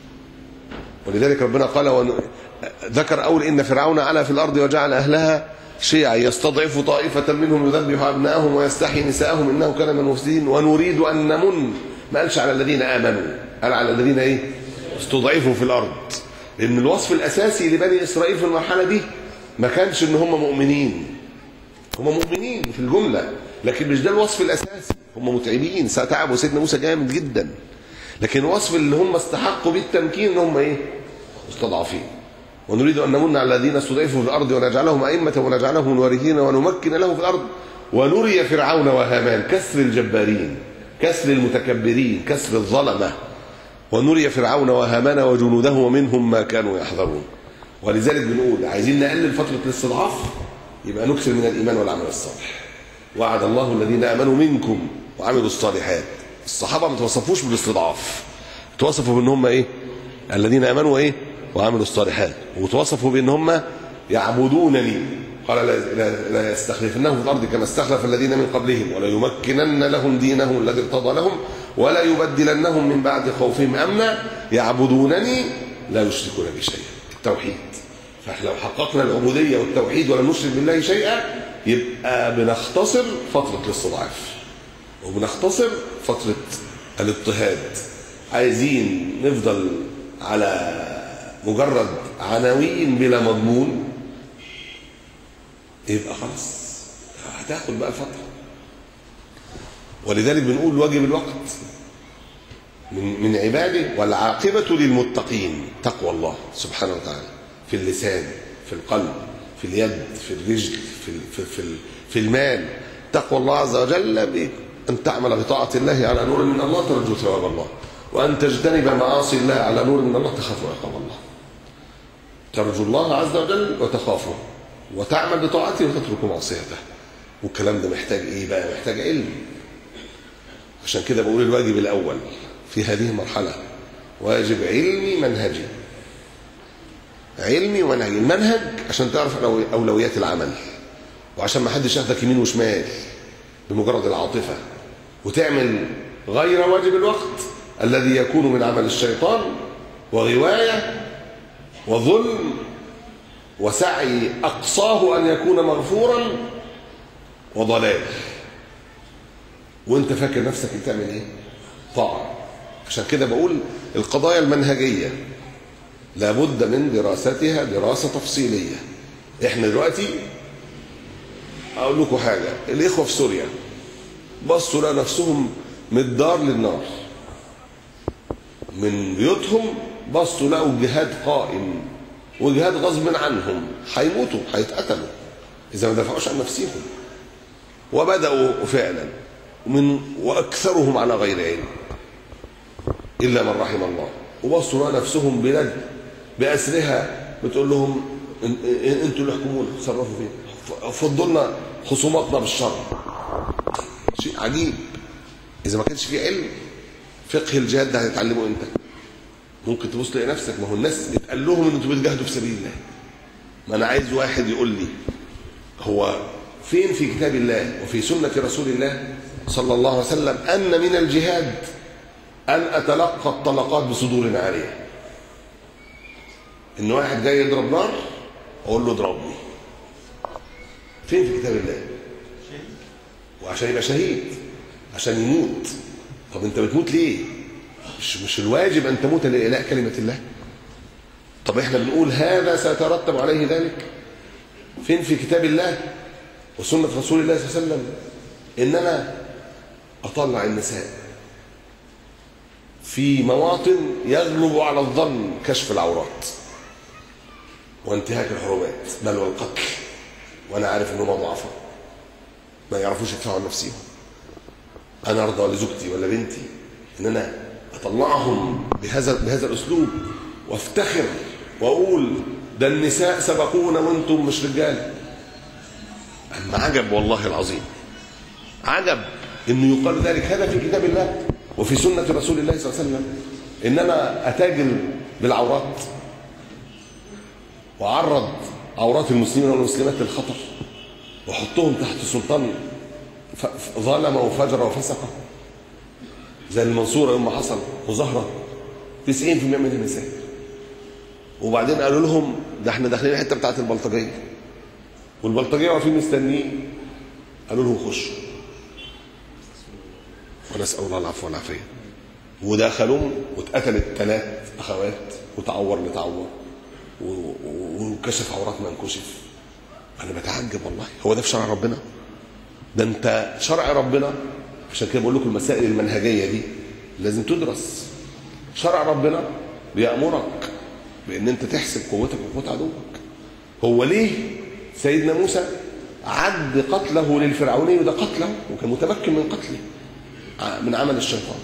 ولذلك ربنا قال ون... ذكر أول إن فرعون علا في الأرض وجعل أهلها شيعا يستضعف طائفة منهم يذبح أبناءهم ويستحيي نساءهم إنه كان من المفسدين ونريد أن نمن ما قالش على الذين آمنوا قال على الذين إيه استضعفوا في الأرض لأن الوصف الأساسي لبني إسرائيل في المرحلة دي ما كانش إن هم مؤمنين هم مؤمنين في الجملة لكن مش ده الوصف الأساسي هم متعبين تعبوا سيدنا موسى جامد جدا لكن الوصف اللي هم استحقوا بيه التمكين ان هم ايه مستضعفين ونريد ان نمن على الذين استضعفوا في الارض ونجعلهم ائمه ونجعلهم الوارثين ونمكن لهم في الارض ونري فرعون وهامان كسر الجبارين كسر المتكبرين كسر الظلمه ونري فرعون وهامان وجنوده ومنهم ما كانوا يحذرون ولذلك بنقول عايزين نقلل فتره الاستضعاف يبقى نكثر من الايمان والعمل الصالح وعد الله الذين امنوا منكم وعملوا الصالحات الصحابه ما توصفوش بالاستضعاف توصفوا بان هم ايه الذين امنوا ايه وعملوا الصالحات وتوصفوا بان هم يعبدونني قال لا, لا, لا يستخلفنهم في الارض كما استخلف الذين من قبلهم ولا يمكنن لهم دينهم الذي ارتضى لهم ولا يبدلنهم من بعد خوفهم امنا يعبدونني لا يشركون بي شيئا التوحيد فاحنا لو حققنا العبوديه والتوحيد ولم نشرك بالله شيئا يبقى بنختصر فتره الاستضعاف وبنختصر فتره الاضطهاد عايزين نفضل على مجرد عناوين بلا مضمون يبقى خلاص هتاخد بقى فتره ولذلك بنقول واجب الوقت من من عباده والعاقبه للمتقين تقوى الله سبحانه وتعالى في اللسان في القلب في اليد في الرجل في في في, في المال تقوى الله عز وجل بأن تعمل بطاعة الله على نور من الله ترجو ثواب الله وأن تجتنب معاصي الله على نور من الله تخاف عقاب الله ترجو الله عز وجل وتخافه وتعمل بطاعته وتترك معصيته والكلام ده محتاج ايه بقى محتاج علم عشان كده بقول الواجب الاول في هذه المرحله واجب علمي منهجي علمي ومنهجي المنهج عشان تعرف اولويات العمل وعشان ما حدش ياخدك يمين وشمال بمجرد العاطفه وتعمل غير واجب الوقت الذي يكون من عمل الشيطان وغواية وظلم وسعي أقصاه أن يكون مغفورا وضلال وانت فاكر نفسك بتعمل ايه طاعة عشان كده بقول القضايا المنهجية لابد من دراستها دراسة تفصيلية احنا دلوقتي اقول لكم حاجة الاخوة في سوريا بصوا لقوا نفسهم من الدار للنار من بيوتهم بصوا لقوا الجهاد قائم وجهاد غصب عنهم هيموتوا هيتقتلوا اذا ما دفعوش عن نفسهم وبداوا فعلا من واكثرهم على غير علم الا من رحم الله وبصوا لقوا نفسهم بلاد باسرها بتقول لهم إن- إن- انتوا اللي احكمونا تصرفوا فينا فضوا لنا خصوماتنا بالشر شيء عجيب اذا ما كانش في علم فقه الجهاد ده هتتعلمه امتى ممكن تبص تلاقي نفسك ما هو الناس اتقال لهم ان انتوا بتجاهدوا في سبيل الله ما انا عايز واحد يقول لي هو فين في كتاب الله وفي سنة رسول الله صلى الله عليه وسلم أن من الجهاد أن أتلقى الطلقات بصدور عارية إن واحد جاي يضرب نار أقول له اضربني فين في كتاب الله وعشان يبقى شهيد عشان يموت طب انت بتموت ليه مش مش الواجب ان تموت لاله كلمه الله طب احنا بنقول هذا سيترتب عليه ذلك فين في كتاب الله وسنه رسول الله صلى الله عليه وسلم ان انا اطلع النساء في مواطن يغلب على الظن كشف العورات وانتهاك الحرمات بل والقتل وانا عارف انهم ضعفاء ما يعرفوش يدفعوا عن نفسهم انا ارضى لزوجتي ولا بنتي ان انا اطلعهم بهذا بهذا الاسلوب وافتخر واقول ده النساء سبقونا وانتم مش رجال اما عجب والله العظيم عجب انه يقال ذلك هذا في كتاب الله وفي سنه رسول الله صلى الله عليه وسلم ان انا اتاجر بالعورات واعرض عورات المسلمين والمسلمات للخطر واحطهم تحت سلطان ف- ف- ظلم وفجر وفسق زي المنصورة يوم ما حصل مظاهرة 90% من النساء وبعدين قالوا لهم ده احنا داخلين الحته بتاعت البلطجيه والبلطجيه واقفين مستنيين قالوا لهم خشوا ونسال الله العفو والعافيه ودخلوا واتقتلت ثلاث اخوات وتعور لتعور و- و- وكشف عورات ما انكشف انا بتعجب والله هو ده في شرع ربنا ده انت شرع ربنا عشان كده بقول لكم المسائل المنهجيه دي لازم تدرس شرع ربنا بيامرك بان انت تحسب قوتك وقوه عدوك هو ليه سيدنا موسى عد قتله للفرعوني وده قتله وكان متمكن من قتله ع- من عمل الشيطان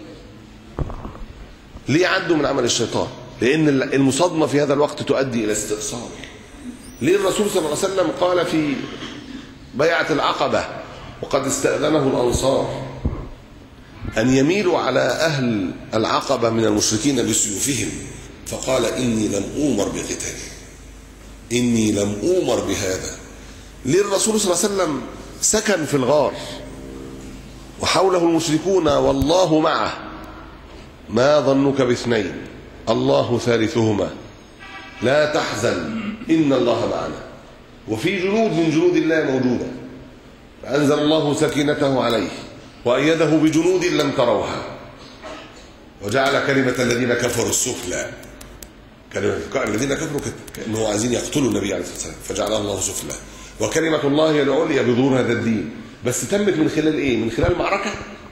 ليه عدوا من عمل الشيطان لان المصادمه في هذا الوقت تؤدي الى استئصال ليه الرسول صلى الله عليه وسلم قال في بيعة العقبة وقد استأذنه الأنصار أن يميلوا على أهل العقبة من المشركين بسيوفهم فقال إني لم أومر بقتال إني لم أومر بهذا ليه الرسول صلى الله عليه وسلم سكن في الغار وحوله المشركون والله معه ما ظنك باثنين الله ثالثهما لا تحزن إن الله معنا وفي جنود من جنود الله موجودة فأنزل الله سكينته عليه وأيده بجنود لم تروها وجعل كلمة الذين كفروا السفلى كلمة الذين كفروا كأنه عايزين يقتلوا النبي عليه الصلاة والسلام فجعلها الله سفلى وكلمة الله هي العليا بظهور هذا الدين بس تمت من خلال ايه؟ من خلال معركة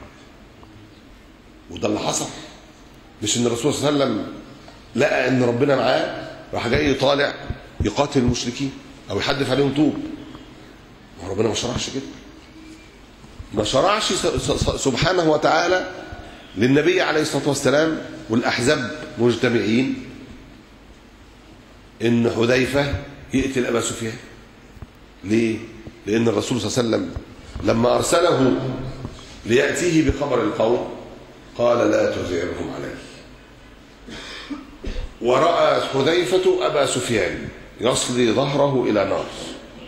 وده اللي حصل مش ان الرسول صلى الله عليه وسلم لقى ان ربنا معاه راح جاي يطالع يقاتل المشركين او يحدف عليهم طوب ما ربنا ما شرعش كده ما شرعش س- س- سبحانه وتعالى للنبي عليه الصلاه والسلام والاحزاب مجتمعين ان حذيفه يقتل ابا سفيان ليه؟ لان الرسول صلى الله عليه وسلم لما ارسله لياتيه بخبر القوم قال لا تزعرهم عليه ورأى حذيفة أبا سفيان يصلي ظهره إلى نار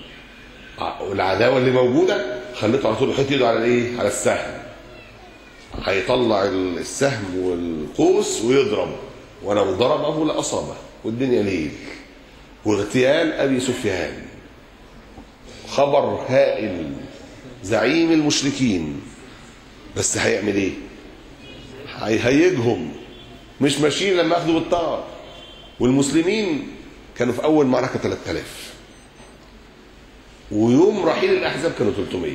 والعداوة اللي موجودة خلته على طول يحط ايده على الايه؟ على السهم هيطلع السهم والقوس ويضرب ولو ضربه لأصابه والدنيا ليل واغتيال أبي سفيان خبر هائل زعيم المشركين بس هيعمل ايه هيهيجهم مش ماشيين لما اخذوا بالطار والمسلمين كانوا في اول معركه 3000 ويوم رحيل الاحزاب كانوا 300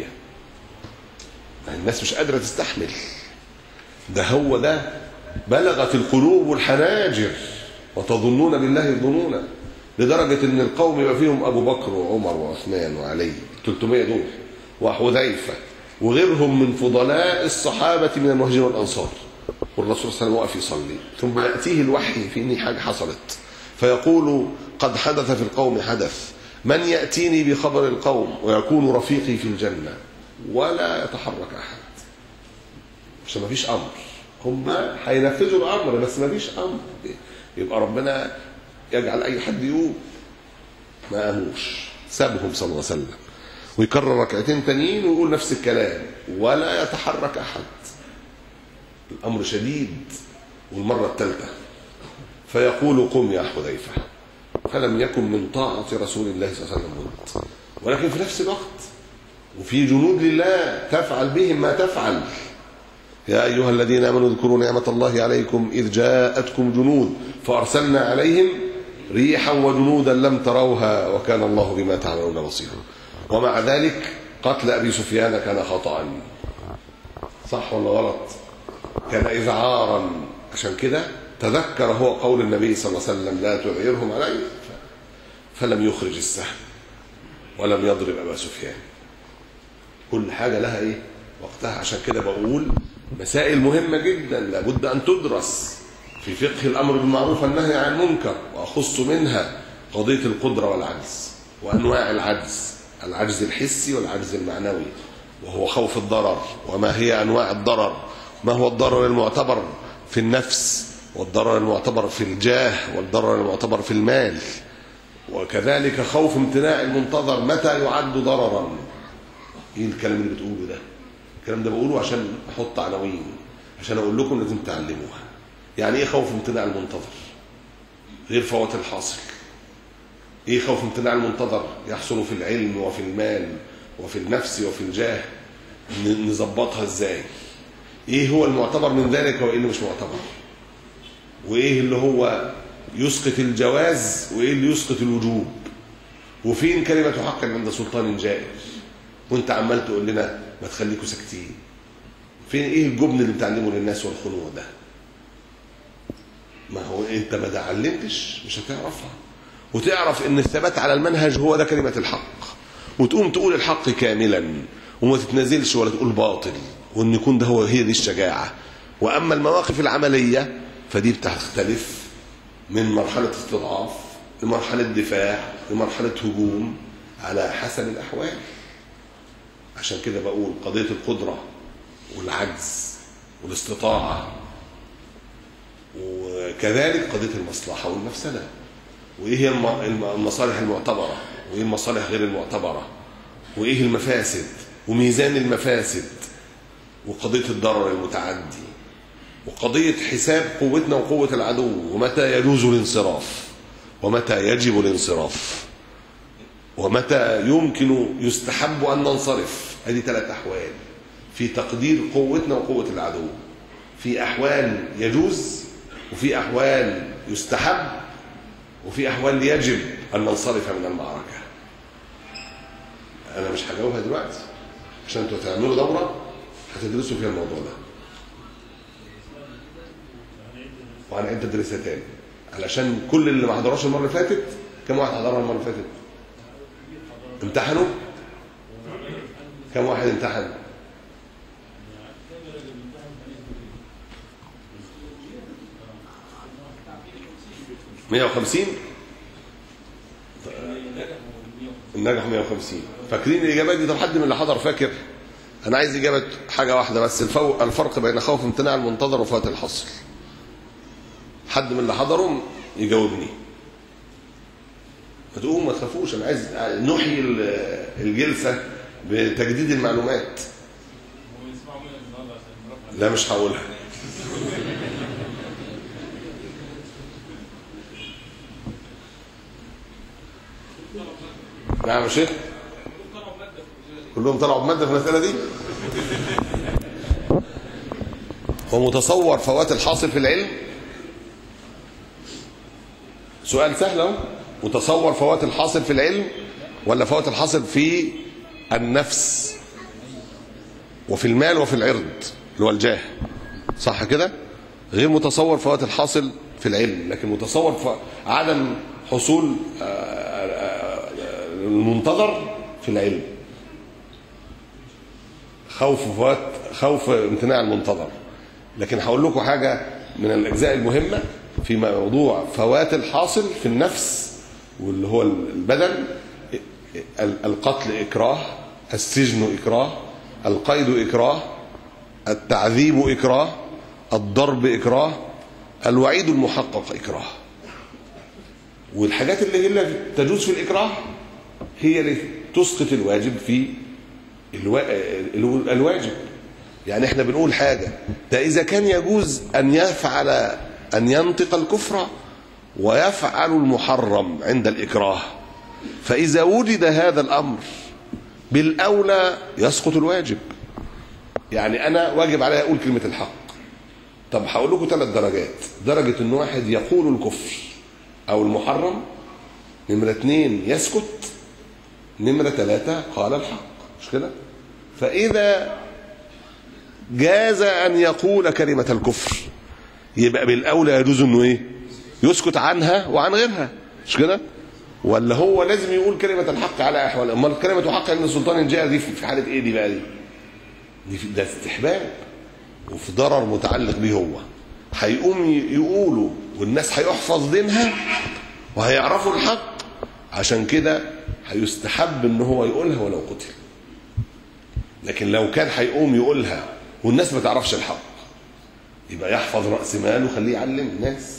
الناس مش قادره تستحمل ده هو ده بلغت القلوب والحناجر وتظنون بالله الظنونا لدرجة ان القوم يبقى فيهم ابو بكر وعمر وعثمان وعلي 300 دول وحذيفة وغيرهم من فضلاء الصحابة من المهاجرين والانصار والرسول صلى الله عليه وسلم واقف يصلي ثم يأتيه الوحي في ان حاجة حصلت فيقول قد حدث في القوم حدث من يأتيني بخبر القوم ويكون رفيقي في الجنة ولا يتحرك أحد عشان ما فيش أمر هم هينفذوا الأمر بس ما فيش أمر يبقى ربنا يجعل أي حد يقوم ما قاموش سابهم صلى الله عليه وسلم ويكرر ركعتين تانيين ويقول نفس الكلام ولا يتحرك أحد الأمر شديد والمرة الثالثة فيقول قم يا حذيفة فلم يكن من طاعة رسول الله صلى الله عليه وسلم بد ولكن في نفس الوقت وفي جنود لله تفعل بهم ما تفعل يا أيها الذين آمنوا اذكروا نعمة الله عليكم إذ جاءتكم جنود فأرسلنا عليهم ريحا وجنودا لم تروها وكان الله بما تعملون بصيرا ومع ذلك قتل أبي سفيان كان خطأ صح ولا غلط كان إذعارا عشان كده تذكر هو قول النبي صلى الله عليه وسلم لا تعيرهم علي فلم يخرج السهم ولم يضرب أبا سفيان كل حاجة لها إيه وقتها عشان كده بقول مسائل مهمة جدا لابد أن تدرس في فقه الأمر بالمعروف والنهي عن المنكر وأخص منها قضية القدرة والعجز وأنواع العجز العجز الحسي والعجز المعنوي وهو خوف الضرر وما هي أنواع الضرر ما هو الضرر المعتبر في النفس والضرر المعتبر في الجاه والضرر المعتبر في المال وكذلك خوف امتناع المنتظر متى يعد ضررا ايه الكلام اللي بتقوله ده الكلام ده بقوله عشان احط عناوين عشان اقول لكم لازم تعلموها يعني ايه خوف امتناع المنتظر غير فوات الحاصل ايه خوف امتناع المنتظر يحصل في العلم وفي المال وفي النفس وفي الجاه نظبطها ازاي ايه هو المعتبر من ذلك وايه اللي مش معتبر وايه اللي هو يسقط الجواز وايه اللي يسقط الوجوب وفين كلمة حق عند سلطان جائر وانت عمال تقول لنا ما تخليكوا ساكتين فين ايه الجبن اللي بتعلمه للناس والخنوع ده ما هو انت ما علمتش مش هتعرفها وتعرف ان الثبات على المنهج هو ده كلمة الحق وتقوم تقول الحق كاملا وما تتنازلش ولا تقول باطل وان يكون ده هو هي دي الشجاعة واما المواقف العملية فدي بتختلف من مرحلة استضعاف لمرحلة دفاع لمرحلة هجوم على حسب الأحوال عشان كده بقول قضية القدرة والعجز والاستطاعة وكذلك قضية المصلحة والمفسدة وإيه هي المصالح المعتبرة وإيه المصالح غير المعتبرة وإيه المفاسد وميزان المفاسد وقضية الضرر المتعدي وقضية حساب قوتنا وقوة العدو ومتى يجوز الانصراف ومتى يجب الانصراف ومتى يمكن يستحب أن ننصرف هذه ثلاث أحوال في تقدير قوتنا وقوة العدو في أحوال يجوز وفي أحوال يستحب وفي أحوال يجب أن ننصرف من المعركة أنا مش هجاوبها دلوقتي عشان انتوا تعملوا دورة هتدرسوا فيها الموضوع ده وهنعيد تدريسها تاني علشان كل اللي ما حضروش المره اللي فاتت كم واحد حضرها المره اللي فاتت امتحنوا كم واحد امتحن مية وخمسين النجح 150 فاكرين الاجابات دي طب حد من اللي حضر فاكر انا عايز اجابه حاجه واحده بس الفو... الفرق بين خوف امتناع المنتظر وفوات الحصر حد من اللي حضروا يجاوبني ما تقوموا ما تخافوش انا عايز نحيي الجلسه بتجديد المعلومات لا مش هقولها نعم يا شيخ كلهم طلعوا بمادة في المسألة دي هو متصور فوات الحاصل في العلم سؤال سهل اهو متصور فوات الحاصل في العلم ولا فوات الحاصل في النفس وفي المال وفي العرض اللي هو الجاه صح كده غير متصور فوات الحاصل في العلم لكن متصور ف... عدم حصول آه، آه، آه، المنتظر في العلم خوف فوات خوف امتناع المنتظر لكن هقول لكم حاجه من الاجزاء المهمه في موضوع فوات الحاصل في النفس واللي هو البدن ال- القتل اكراه السجن اكراه القيد اكراه التعذيب اكراه الضرب اكراه الوعيد المحقق اكراه والحاجات اللي هي تجوز في الاكراه هي اللي تسقط الواجب في الوا... الو- الواجب يعني احنا بنقول حاجة ده إذا كان يجوز أن يفعل أن ينطق الكفر ويفعل المحرم عند الإكراه فإذا وجد هذا الأمر بالأولى يسقط الواجب يعني أنا واجب علي أقول كلمة الحق طب هقول لكم ثلاث درجات درجة إن واحد يقول الكفر أو المحرم نمرة اثنين يسكت نمرة ثلاثة قال الحق مش كده فإذا جاز أن يقول كلمة الكفر يبقى بالأولى يجوز إنه إيه يسكت عنها وعن غيرها مش كده ولا هو لازم يقول كلمة الحق على أحوال أمال كلمة حق عند السلطان الجائر دي في حالة إيه دي بقى دي دي في- ده استحباب وفي ضرر متعلق بيه هو هيقوم ي- يقولوا والناس هيحفظ دينها وهيعرفوا الحق عشان كده هيستحب ان هو يقولها ولو قتل لكن لو كان هيقوم يقولها والناس ما تعرفش الحق يبقى يحفظ راس ماله وخليه يعلم الناس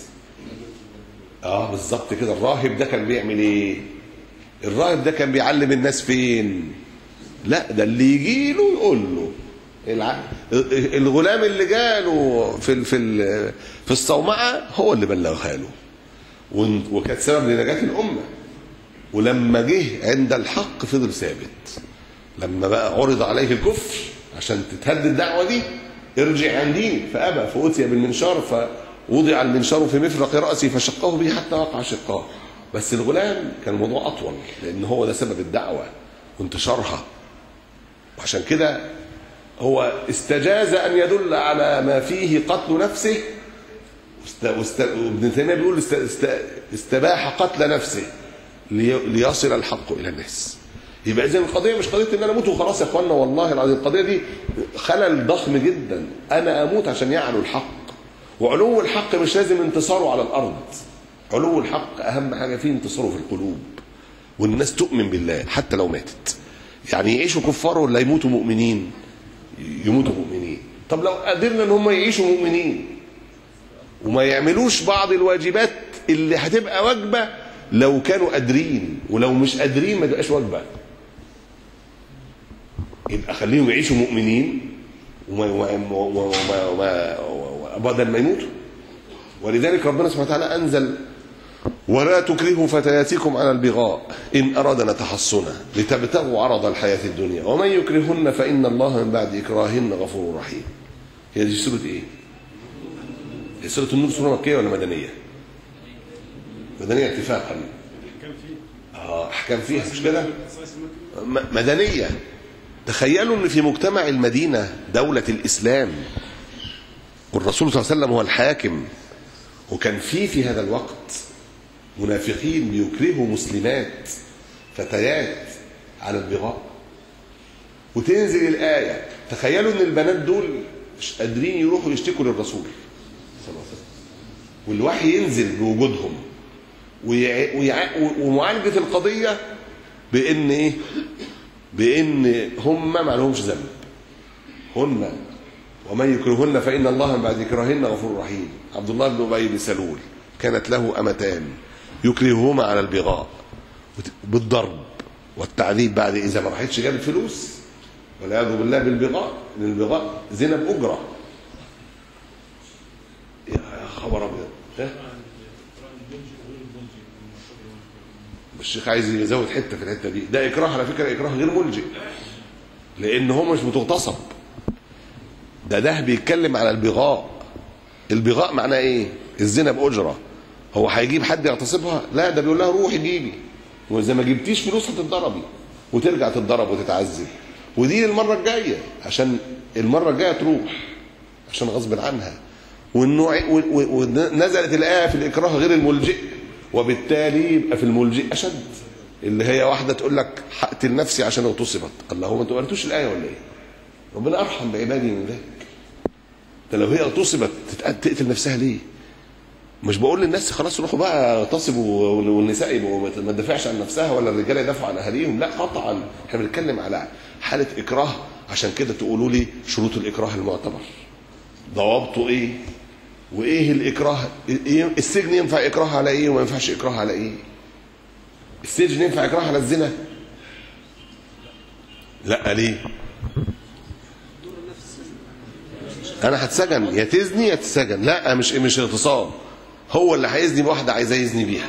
اه بالظبط كده الراهب ده كان بيعمل ايه الراهب ده كان بيعلم الناس فين لا ده اللي يجي له يقول له الع... الغلام اللي جاله في ال... في ال... في الصومعه هو اللي بلغها له وان- وكانت سبب لنجاه الامه ولما جه عند الحق فضل ثابت لما بقى عرض عليه الكفر عشان تتهد الدعوه دي ارجع عن دينك فابى فاتي بالمنشار فوضع المنشار في مفرق راسه فشقه به حتى وقع شقاه بس الغلام كان الموضوع اطول لان هو ده سبب الدعوه وانتشارها وعشان كده هو استجاز ان يدل على ما فيه قتل نفسه است... است... ابن تيميه بيقول است... است... استباح قتل نفسه لي... ليصل الحق الى الناس يبقى اذا القضيه مش قضيه ان انا اموت وخلاص يا اخوانا والله العظيم القضيه دي خلل ضخم جدا انا اموت عشان يعلو الحق وعلو الحق مش لازم انتصاره على الارض علو الحق اهم حاجه فيه انتصاره في القلوب والناس تؤمن بالله حتى لو ماتت يعني يعيشوا كفار ولا يموتوا مؤمنين يموتوا مؤمنين طب لو قدرنا ان هم يعيشوا مؤمنين وما يعملوش بعض الواجبات اللي هتبقى واجبه لو كانوا قادرين ولو مش قادرين ما تبقاش واجبه يبقى خليهم يعيشوا مؤمنين وما وما وما وما وما بدل ما يموتوا ولذلك ربنا سبحانه وتعالى انزل ولا تكرهوا فتياتكم على البغاء إن أردنا تحصنا لتبتغوا عرض الحياة الدنيا ومن يكرهن فإن الله من بعد إكراهن غفور رحيم هي دي سورة إيه؟ هي سورة النور سورة مكية ولا مدنية؟ مدنية اتفاقا اه احكام فيها مش كده؟ م- مدنية تخيلوا ان في مجتمع المدينة دولة الاسلام والرسول صلى الله عليه وسلم هو الحاكم وكان في في هذا الوقت منافقين بيكرهوا مسلمات فتيات على البغاء وتنزل الآية تخيلوا ان البنات دول مش قادرين يروحوا يشتكوا للرسول صلى الله عليه وسلم والوحي ينزل بوجودهم ويع... ويع... ومعالجة القضية بإن إيه؟ بإن هم ما لهمش ذنب هن ومن يكرهن فإن الله من بعد إكراهن غفور رحيم عبد الله بن أبي بن سلول كانت له أمتان يكرههما على البغاء بالضرب والتعذيب بعد إذا ما راحتش جابت فلوس والعياذ بالله بالبغاء لأن البغاء زنا بأجرة ها؟ الشيخ عايز يزود حته في الحته دي ده اكراه على فكره اكراه غير ملجئ لان هو مش متغتصب ده ده بيتكلم على البغاء البغاء معناه ايه الزنا باجره هو هيجيب حد يغتصبها لا ده بيقول لها روحي جيبي واذا ما جبتيش فلوس هتتضربي وترجع تتضرب وتتعذب ودي المره الجايه عشان المره الجايه تروح عشان غصب عنها والنوع و- و- ونزلت الايه في الاكراه غير الملجئ وبالتالي يبقى في الملجئ اشد اللي هي واحده تقول لك هقتل نفسي عشان اغتصبت الله هو ما انتوا قريتوش الايه ولا ايه؟ ربنا ارحم بعباده من ذلك ده لو هي اغتصبت تتق- تقتل نفسها ليه؟ مش بقول للناس خلاص روحوا بقى اغتصبوا والنساء يبقوا ما- ما تدافعش عن نفسها ولا الرجاله يدافعوا عن اهاليهم لا قطعا احنا بنتكلم على حاله اكراه عشان كده تقولوا لي شروط الاكراه المعتبر ضوابطه ايه وايه الاكراه إيه السجن ينفع اكراه على ايه وما ينفعش اكراه على ايه السجن ينفع اكراه على الزنا لا ليه انا هتسجن يا تزني يا تسجن لا مش مش اغتصاب هو اللي هيزني بواحده عايزاه يزني بيها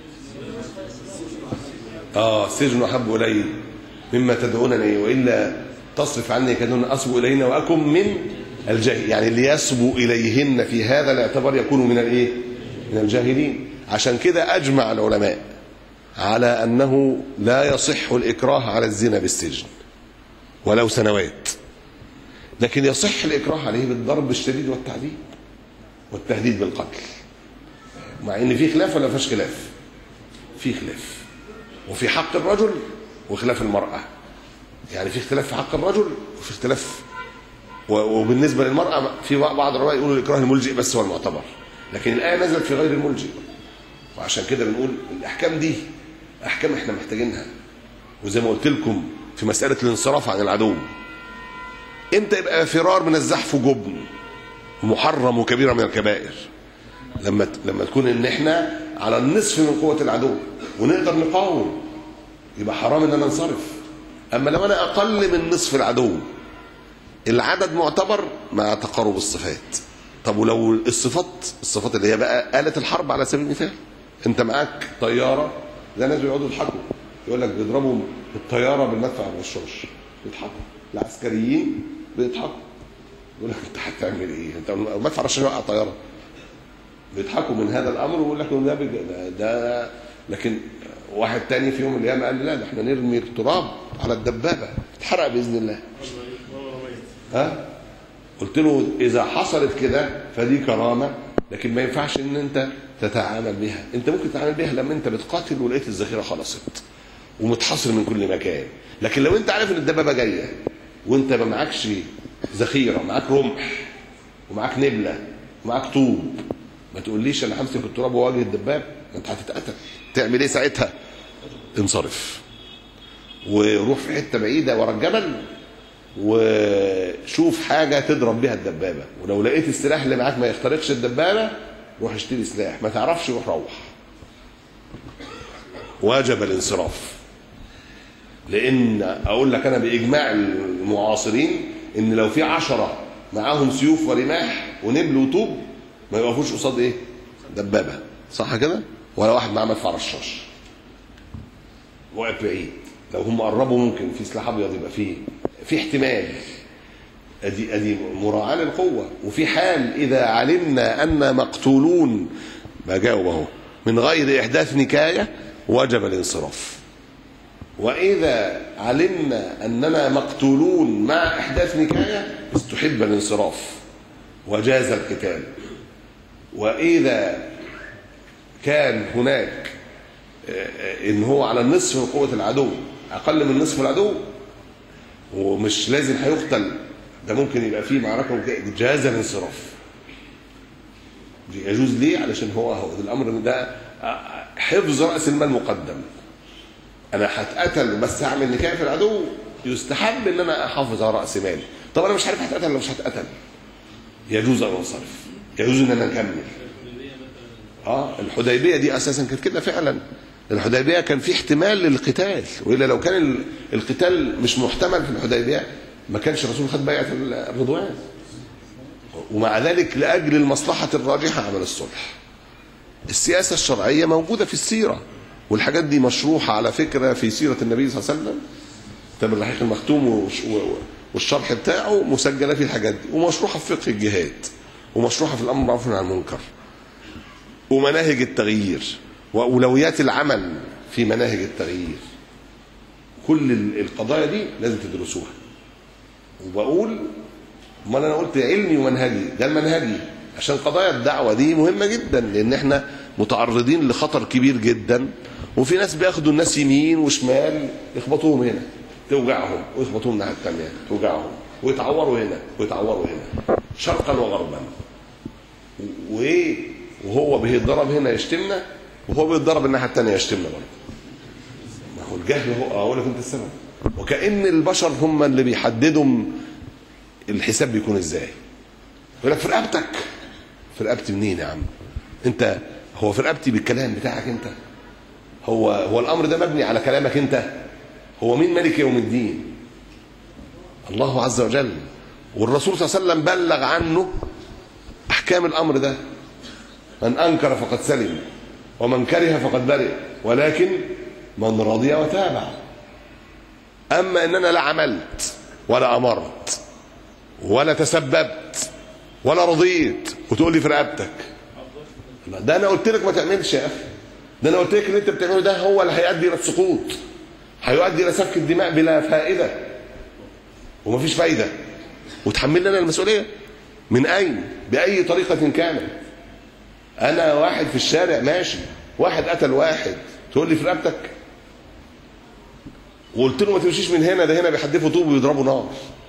اه السجن احب الي مما تدعونني والا تصرف عني كدون اصب الينا واكن من الجاهل يعني اللي يسبو اليهن في هذا الاعتبار يكون من الايه من الجاهلين عشان كده اجمع العلماء على انه لا يصح الاكراه على الزنا بالسجن ولو سنوات لكن يصح الإكراه عليه بالضرب الشديد والتعذيب والتهديد بالقتل مع ان في خلاف ولا فيش خلاف في خلاف وفي حق الرجل وخلاف المرأة يعني في اختلاف في حق الرجل وفي اختلاف و- وبالنسبة للمرأة في بعض العلماء يقولوا الإكراه الملجئ بس هو المعتبر لكن الآية نزلت في غير الملجئ وعشان كده بنقول الأحكام دي أحكام احنا محتاجينها وزي ما قلت لكم في مسألة الانصراف عن العدو امتى يبقى فرار من الزحف جبن محرم وكبيره من الكبائر لما لما تكون ان احنا على النصف من قوه العدو ونقدر نقاوم يبقى حرام ان انا انصرف اما لو انا اقل من نصف العدو العدد معتبر مع تقارب الصفات طب ولو الصفات الصفات اللي هي بقى آلة الحرب على سبيل المثال انت معاك طياره ده ناس بيقعدوا يضحكوا يقول لك بيضربوا الطياره بالمدفع الرشاش بيضحكوا العسكريين بيضحكوا يقول لك انت هتعمل ايه؟ انت مدفع الرشاش وقع طياره بيضحكوا من هذا الامر ويقول لك ده, بج- ده, ده لكن واحد تاني في يوم من الايام قال لي لا ده احنا نرمي التراب على الدبابه تتحرق باذن الله ها قلت له اذا حصلت كده فدي كرامه لكن ما ينفعش ان انت تتعامل بها انت ممكن تتعامل بها لما انت بتقاتل ولقيت الذخيره خلصت ومتحصر من كل مكان لكن لو انت عارف ان الدبابه جايه وانت ما معكش ذخيره معاك رمح ومعاك نبله ومعاك طوب ما تقوليش انا همسك التراب وواجه الدباب ما انت هتتقتل تعمل ايه ساعتها انصرف وروح في حته بعيده ورا الجبل وشوف حاجه تضرب بيها الدبابه ولو لقيت السلاح اللي معاك ما يخترقش الدبابه روح اشتري سلاح ما تعرفش روح روح وجب الانصراف لان اقول لك انا باجماع المعاصرين ان لو في عشرة معاهم سيوف ورماح ونبل وطوب ما يوقفوش قصاد ايه دبابه صح كده ولا واحد معاه مدفع رشاش واقف بعيد لو هم قربوا ممكن في سلاح ابيض يبقى فيه في احتمال ادي ادي مراعاه للقوه وفي حال اذا علمنا ان مقتولون بجاوب اهو من غير احداث نكايه وجب الانصراف واذا علمنا اننا مقتولون مع احداث نكايه استحب الانصراف وجاز القتال واذا كان هناك ان هو على النصف من قوه العدو اقل من نصف العدو ومش لازم هيقتل ده ممكن يبقى فيه معركه وجا- جاز الانصراف يجوز ليه علشان هو هو الامر ده حفظ راس المال مقدم انا هتقتل بس هعمل نكايه في العدو يستحب ان انا احافظ على راس مالي طب انا مش عارف هتقتل ولا مش هتقتل يجوز ان انصرف يجوز ان انا نكمل اه الحديبيه دي اساسا كانت كده فعلا الحديبيه كان في احتمال للقتال والا لو كان ال- القتال مش محتمل في الحديبيه ما كانش الرسول خد بيعه الرضوان ومع ذلك لاجل المصلحه الراجحه عمل الصلح السياسة الشرعية موجودة في السيرة والحاجات دي مشروحة على فكرة في سيرة النبي صلى الله عليه وسلم كتاب الرحيق المختوم وش- و- والشرح بتاعه مسجلة في الحاجات دي ومشروحة في فقه الجهاد ومشروحة في الأمر بالمعروف والنهي عن المنكر ومناهج التغيير وأولويات العمل في مناهج التغيير كل ال- القضايا دي لازم تدرسوها وبقول ما انا قلت علمي ومنهجي ده المنهجي عشان قضايا الدعوه دي مهمه جدا لان احنا متعرضين لخطر كبير جدا وفي ناس بياخدوا الناس يمين وشمال يخبطوهم هنا توجعهم ويخبطوهم الناحيه الثانيه توجعهم ويتعوروا هنا ويتعوروا هنا شرقا وغربا وايه وهو بيتضرب هنا يشتمنا وهو بيتضرب الناحيه الثانيه يشتمنا برضه ما هو الجهل هو اقول لك انت السبب وكأن البشر هم اللي بيحددوا الحساب بيكون ازاي يقول لك في رقبتك في رقبتي منين يا عم انت هو في رقبتي بالكلام بتاعك انت هو هو الامر ده مبني على كلامك انت هو مين ملك يوم الدين الله عز وجل والرسول صلى الله عليه وسلم بلغ عنه احكام الامر ده من انكر فقد سلم ومن كره فقد برئ ولكن من رضي وتابع اما ان انا لا عملت ولا امرت ولا تسببت ولا رضيت وتقول لي في رقبتك لا، ده انا قلت لك ما تعملش يا اخي ده انا قلت لك اللي انت بتعمله ده هو اللي هيؤدي الى السقوط هيؤدي الى سفك الدماء بلا فائده ومفيش فايده وتحمل لنا المسؤوليه من اين باي طريقه كانت انا واحد في الشارع ماشي واحد قتل واحد تقول لي في رقبتك وقلت له ما تمشيش من هنا ده هنا بيحدفوا طوب ويضربوا نار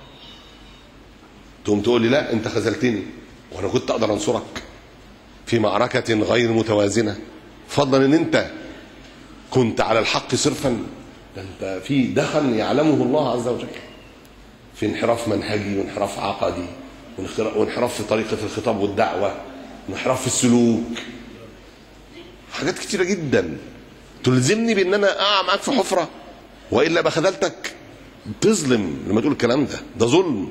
تقوم تقول لي لا انت خذلتني وانا كنت اقدر انصرك في معركة غير متوازنة فضلا ان انت كنت على الحق صرفا ده انت في دخن يعلمه الله عز وجل في انحراف منهجي وانحراف عقدي وانخرا- وانحراف في طريقة الخطاب والدعوة وانحراف في السلوك حاجات كتيرة جدا تلزمني بان انا اقع معاك في حفرة والا بخذلتك تظلم لما تقول الكلام ده ده ظلم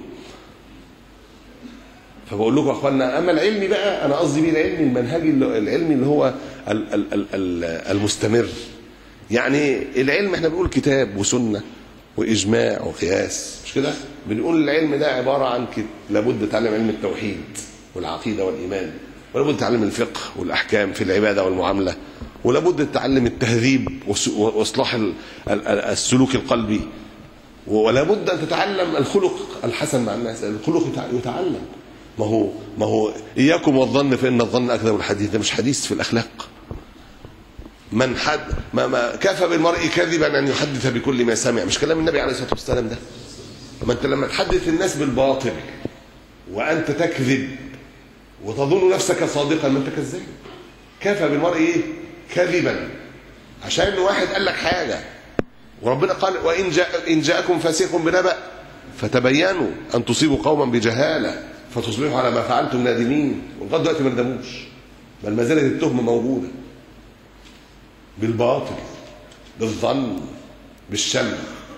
فبقول لكم يا اخوانا اما العلمي بقى انا قصدي بيه العلمي المنهجي اللي- العلمي اللي هو ال- ال- ال- ال- المستمر يعني العلم احنا بنقول كتاب وسنه واجماع وقياس مش كده بنقول العلم ده عباره عن كده لابد تتعلم علم التوحيد والعقيده والايمان ولابد تتعلم الفقه والاحكام في العباده والمعامله ولابد تتعلم التهذيب وس- واصلاح ال- ال- ال- السلوك القلبي ولا بد ان تتعلم الخلق الحسن مع الناس الخلق يتع- يتعلم ما هو ما هو اياكم والظن فان الظن اكذب الحديث ده مش حديث في الاخلاق من حد ما, ما كفى بالمرء كذبا ان يحدث بكل ما سمع مش كلام النبي عليه الصلاه والسلام ده ما انت لما تحدث الناس بالباطل وانت تكذب وتظن نفسك صادقا ما انت كذاب كفى بالمرء ايه كذبا عشان واحد قال لك حاجه وربنا قال وان جاء ان جاءكم فاسق بنبأ فتبينوا ان تصيبوا قوما بجهاله فتصبحوا على ما فعلتم نادمين ولغايه دلوقتي ما ندموش بل ما زالت التهمه موجوده بالباطل بالظن بالشم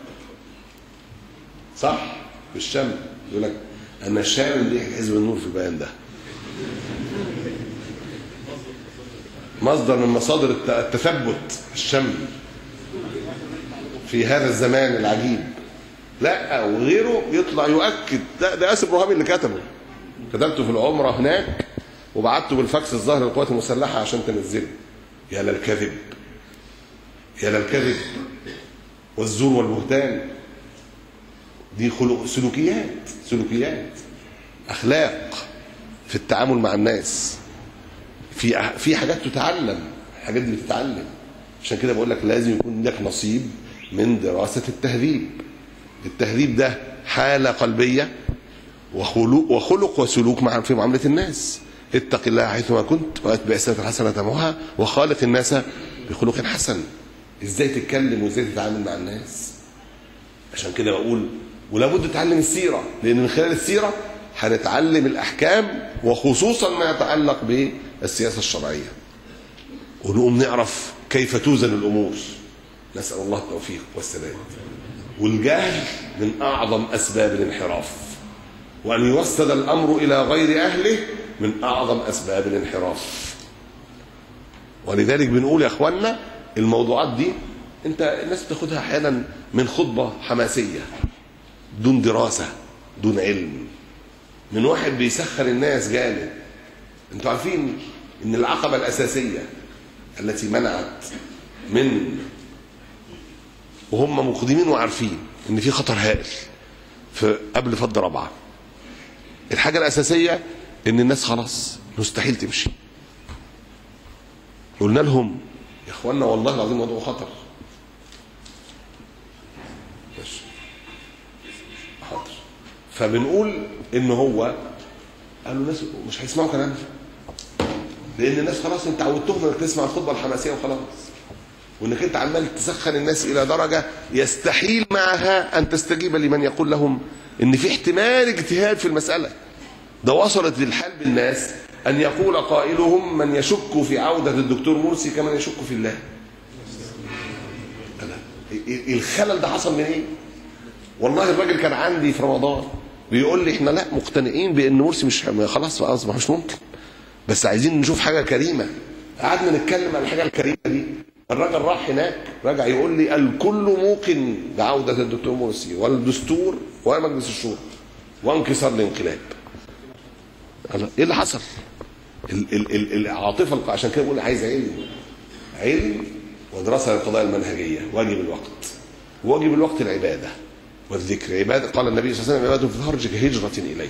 صح بالشم يقول لك انا الشامل دي حزب النور في البيان ده مصدر من مصادر الت- التثبت الشم في هذا الزمان العجيب لا وغيره يطلع يؤكد ده ده ياسر ابراهيم اللي كتبه كتبته في العمره هناك وبعته بالفاكس الظاهر للقوات المسلحه عشان تنزله يا للكذب يا للكذب والزور والبهتان دي خلق سلوكيات سلوكيات اخلاق في التعامل مع الناس في في حاجات تتعلم الحاجات دي بتتعلم عشان كده بقول لك لازم يكون لك نصيب من دراسة التهذيب التهذيب ده حالة قلبية وخلق, وخلق وسلوك مع في معاملة الناس اتق الله حيثما كنت واتبع السنة الحسنة تموها وخالق الناس بخلق حسن ازاي تتكلم وازاي تتعامل مع الناس عشان كده بقول ولابد تتعلم السيرة لأن من خلال السيرة هنتعلم الأحكام وخصوصا ما يتعلق بالسياسة الشرعية ونقوم نعرف كيف توزن الأمور نسأل الله التوفيق والسداد والجهل من أعظم أسباب الانحراف وأن يوسد الأمر إلى غير أهله من أعظم أسباب الانحراف ولذلك بنقول يا اخوانا الموضوعات دي انت الناس بتاخدها احيانا من خطبه حماسيه دون دراسه دون علم من واحد بيسخن الناس جامد انتوا عارفين ان العقبه الاساسيه التي منعت من وهم مقدمين وعارفين ان في خطر هائل في قبل فض رابعه الحاجه الاساسيه ان الناس خلاص مستحيل تمشي قلنا لهم يا اخوانا والله العظيم موضوع خطر ماشي حاضر فبنقول ان هو قالوا الناس مش هيسمعوا كلامنا لان الناس خلاص انت عودتهم انك تسمع الخطبه الحماسيه وخلاص وانك انت عمال تسخن الناس الى درجه يستحيل معها ان تستجيب لمن يقول لهم ان في احتمال اجتهاد في المساله ده وصلت للحال بالناس ان يقول قائلهم من يشك في عوده الدكتور مرسي كمن يشك في الله أنا- الخلل ده حصل من ايه والله الراجل كان عندي في رمضان بيقول لي احنا لا مقتنعين بان مرسي مش خلاص اصبح مش ممكن بس عايزين نشوف حاجه كريمه قعدنا نتكلم عن الحاجه الكريمه دي الراجل راح هناك رجع يقول لي الكل موقن بعوده الدكتور مرسي والدستور ومجلس الشورى وانكسار الانقلاب قال ايه اللي حصل؟ ال- ال- ال- العاطفه الق- عشان كده بقول عايز علم علم ودراسه للقضايا المنهجيه واجب الوقت واجب الوقت العباده والذكر عباده قال النبي صلى الله عليه وسلم عباده في الهرج كهجره اليه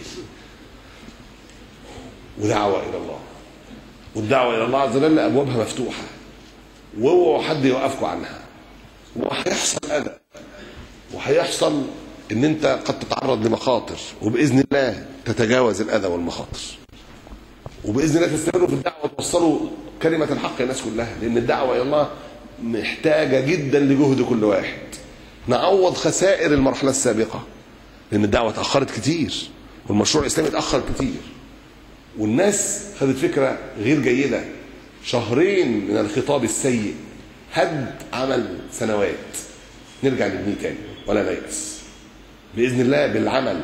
ودعوه الى الله والدعوه الى الله عز وجل ابوابها مفتوحه واوعوا حد يوقفكم عنها وهيحصل اذى وهيحصل ان انت قد تتعرض لمخاطر وباذن الله تتجاوز الاذى والمخاطر وباذن الله تستمروا في الدعوه وتوصلوا كلمه الحق للناس كلها لان الدعوه الى الله محتاجه جدا لجهد كل واحد نعوض خسائر المرحله السابقه لان الدعوه اتاخرت كتير والمشروع الاسلامي اتاخر كتير والناس خدت فكره غير جيده شهرين من الخطاب السيء هد عمل سنوات نرجع نبنيه تاني ولا نيأس باذن الله بالعمل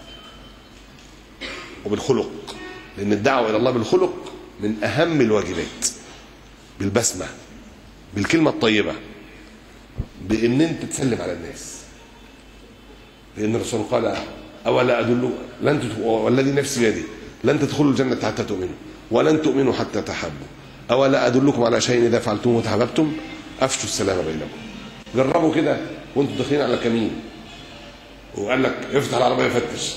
وبالخلق لان الدعوه الى الله بالخلق من اهم الواجبات بالبسمه بالكلمه الطيبه بان انت تسلم على الناس لان الرسول قال اولا ادل لن تت... والذي نفسي بيدي لن تدخلوا الجنه حتى تؤمنوا ولن تؤمنوا حتى تحبوا اولا ادلكم على شيء اذا فعلتموه وتحببتم افشوا السلام بينكم جربوا كده وانتم داخلين على كمين وقال لك افتح العربيه يفتش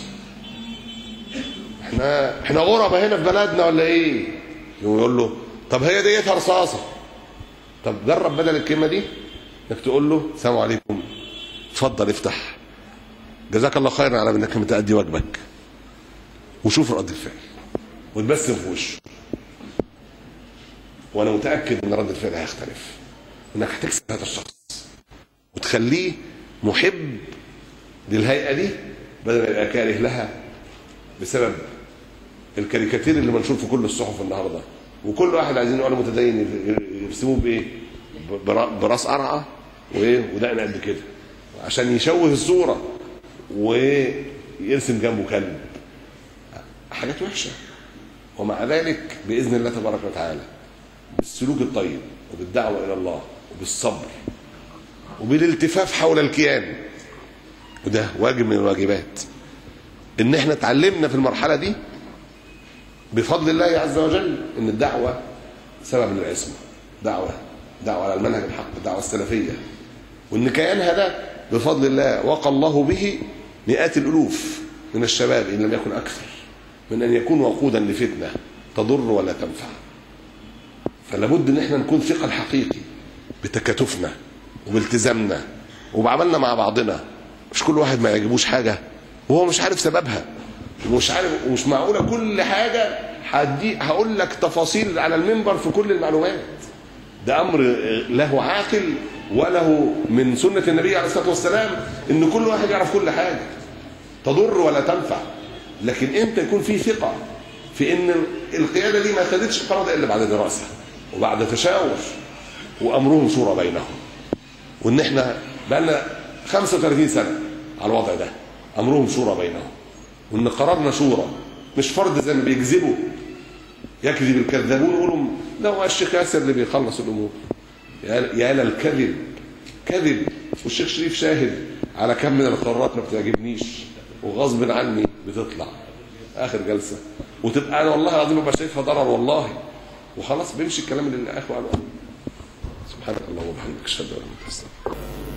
احنا احنا غربة هنا في بلدنا ولا ايه؟ يقوم يقول له طب هي ديتها رصاصه طب جرب بدل الكلمه دي انك تقول له السلام عليكم اتفضل افتح جزاك الله خيرا على انك متأدي واجبك وشوف رد الفعل وتبسم في وشه وانا متاكد ان رد الفعل هيختلف انك هتكسب هذا الشخص وتخليه محب للهيئه دي بدل ما يبقى كاره لها بسبب الكاريكاتير اللي منشور في كل الصحف النهارده وكل واحد عايزين يقول متدين يرسموه بايه؟ برا- براس قرعه وايه؟ ودقن قد كده عشان يشوه الصوره ويرسم جنبه كلب حاجات وحشه ومع ذلك باذن الله تبارك وتعالى بالسلوك الطيب وبالدعوه الى الله وبالصبر وبالالتفاف حول الكيان وده واجب من الواجبات ان احنا اتعلمنا في المرحله دي بفضل الله عز وجل ان الدعوه سبب للعصمه دعوه دعوه على المنهج الحق الدعوه السلفيه وان كيانها ده بفضل الله وقى الله به مئات الالوف من الشباب ان لم يكن اكثر من ان يكون وقودا لفتنه تضر ولا تنفع فلا بد ان احنا نكون ثقل حقيقي بتكاتفنا وبالتزامنا وبعملنا مع بعضنا مش كل واحد ما يعجبوش حاجه وهو مش عارف سببها ومش عارف ومش معقوله كل حاجه هدي هقول لك تفاصيل على المنبر في كل المعلومات ده امر له عاقل وله من سنه النبي عليه الصلاه والسلام ان كل واحد يعرف كل حاجه تضر ولا تنفع لكن امتى يكون في ثقه في ان القياده دي ما خدتش قرار الا بعد دراسه وبعد تشاور وامرهم شورى بينهم وان احنا بقى لنا 35 سنه على الوضع ده امرهم شورى بينهم وان قرارنا شورى مش فرض زي ما بيكذبوا يكذب الكذابون يقولوا ده هو الشيخ ياسر اللي بيخلص الامور يا يا للكذب كذب والشيخ شريف شاهد على كم من القرارات ما بتعجبنيش وغصب عني بتطلع اخر جلسه وتبقى انا والله العظيم ببقى شايفها ضرر والله وخلاص بيمشي الكلام اللي الاخوه قالوه سبحانك اللهم وبحمدك اشهد ان لا اله الا انت استغفرك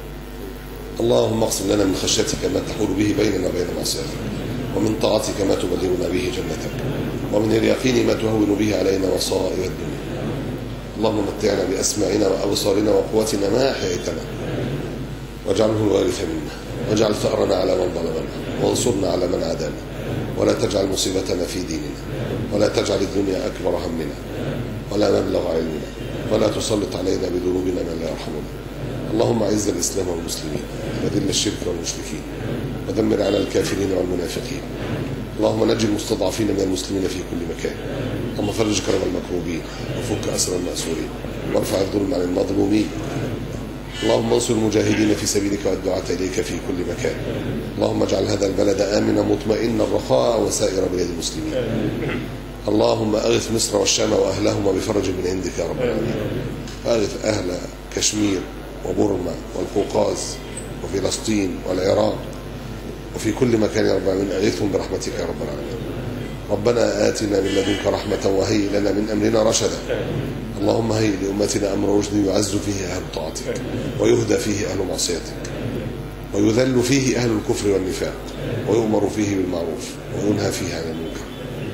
اللهم اقسم لنا من خشيتك ما تحول به بيننا وبين معصيتك ومن طاعتك ما تبلغنا به جنتك ومن اليقين ما تهون به علينا مصائب الدنيا اللهم متعنا باسماعنا وابصارنا وقوتنا ما احييتنا واجعله الوارث منا واجعل ثارنا على من ظلمنا وانصرنا على من عادانا ولا تجعل مصيبتنا في ديننا ولا تجعل الدنيا اكبر همنا ولا مبلغ علمنا ولا تسلط علينا بذنوبنا من لا يرحمنا اللهم اعز الاسلام والمسلمين وذل الشرك والمشركين ودمر على الكافرين والمنافقين اللهم نجي المستضعفين من المسلمين في كل مكان اللهم فرج كرب المكروبين وفك اسر الماسورين وارفع الظلم عن المظلومين اللهم انصر المجاهدين في سبيلك والدعاة إليك في كل مكان اللهم اجعل هذا البلد آمنا مطمئنا رخاء وسائر بلاد المسلمين اللهم أغث مصر والشام وأهلهما بفرج من عندك يا رب العالمين أغث أهل كشمير وبورما والقوقاز وفلسطين والعراق وفي كل مكان يا رب العالمين أغثهم برحمتك يا رب العالمين ربنا آتنا من لدنك رحمة وهيئ لنا من أمرنا رشدا اللهم هيئ لأمتنا أمر رشد يعز فيه أهل طاعتك ويهدى فيه أهل معصيتك ويذل فيه أهل الكفر والنفاق ويؤمر فيه بالمعروف وينهى فيه عن المنكر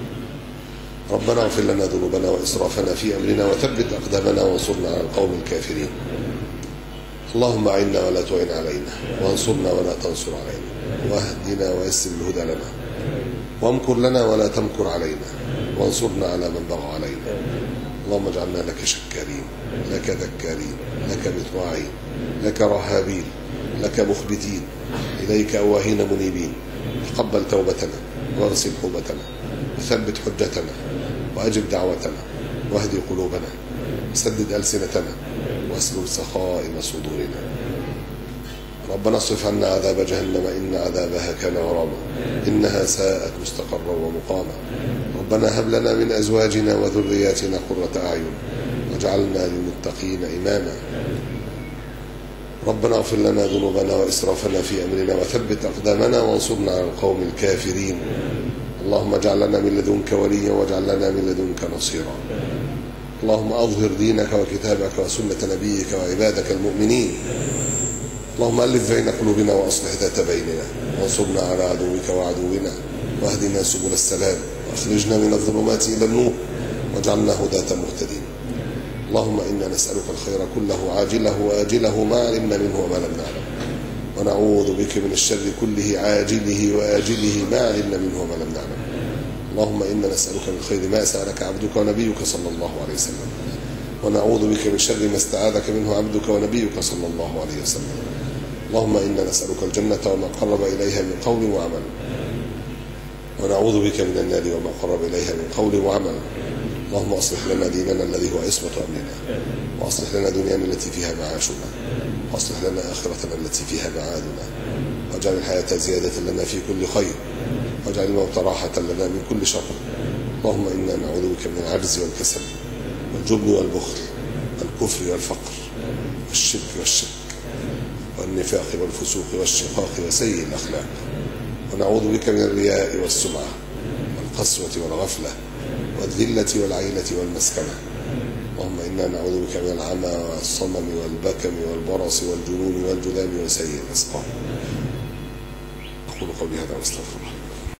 ربنا اغفر لنا ذنوبنا وإسرافنا في أمرنا وثبت أقدامنا وانصرنا على القوم الكافرين اللهم أعنا ولا تعن علينا وانصرنا ولا تنصر علينا واهدنا ويسر الهدى لنا وامكر لنا ولا تمكر علينا وانصرنا على من بغى علينا اللهم اجعلنا لك شكارين لك ذكارين لك مطواعين لك رهابين لك مخبتين إليك أواهين منيبين تقبل توبتنا واغسل حوبتنا وثبت حجتنا وأجب دعوتنا واهدي قلوبنا وسدد ألسنتنا واسلل سخائم صدورنا ربنا اصرف عنا عذاب جهنم إن عذابها كان غراما إنها ساءت مستقرا ومقاما ربنا هب لنا من أزواجنا وذرياتنا قرة أعين واجعلنا للمتقين إماما ربنا اغفر لنا ذنوبنا وإسرافنا في أمرنا وثبت أقدامنا وانصرنا على القوم الكافرين اللهم اجعل لنا من لدنك وليا واجعل لنا من لدنك نصيرا اللهم أظهر دينك وكتابك وسنة نبيك وعبادك المؤمنين اللهم ألف بين قلوبنا وأصلح ذات بيننا وانصرنا على عدوك وعدونا واهدنا سبل السلام واخرجنا من الظلمات إلى النور واجعلنا هداة مهتدين اللهم إنا نسألك الخير كله عاجله وآجله ما علمنا منه وما لم نعلم ونعوذ بك من الشر كله عاجله وآجله ما علمنا منه وما لم نعلم اللهم إنا نسألك من خير ما سألك عبدك ونبيك صلى الله عليه وسلم ونعوذ بك من شر ما استعاذك منه عبدك ونبيك صلى الله عليه وسلم اللهم إنا نسألك الجنة وما قرب إليها من قول وعمل ونعوذ بك من النار وما قرب إليها من قول وعمل اللهم أصلح لنا ديننا الذي هو عصمة أمرنا وأصلح لنا دنيانا التي فيها معاشنا وأصلح لنا آخرتنا التي فيها معادنا واجعل الحياة زيادة لنا في كل خير واجعل الموت راحة لنا من كل شر اللهم إنا نعوذ بك من العجز والكسل والجبن والبخل والكفر والفقر والشرك والشك والنفاق والفسوق والشقاق وسيء الأخلاق ونعوذ بك من الرياء والسمعة والقسوة والغفلة والذلة والعيلة والمسكنة اللهم إنا نعوذ بك من العمى والصمم والبكم والبرص والجنون والجذام وسيء الأسقام أقول قولي هذا واستغفر الله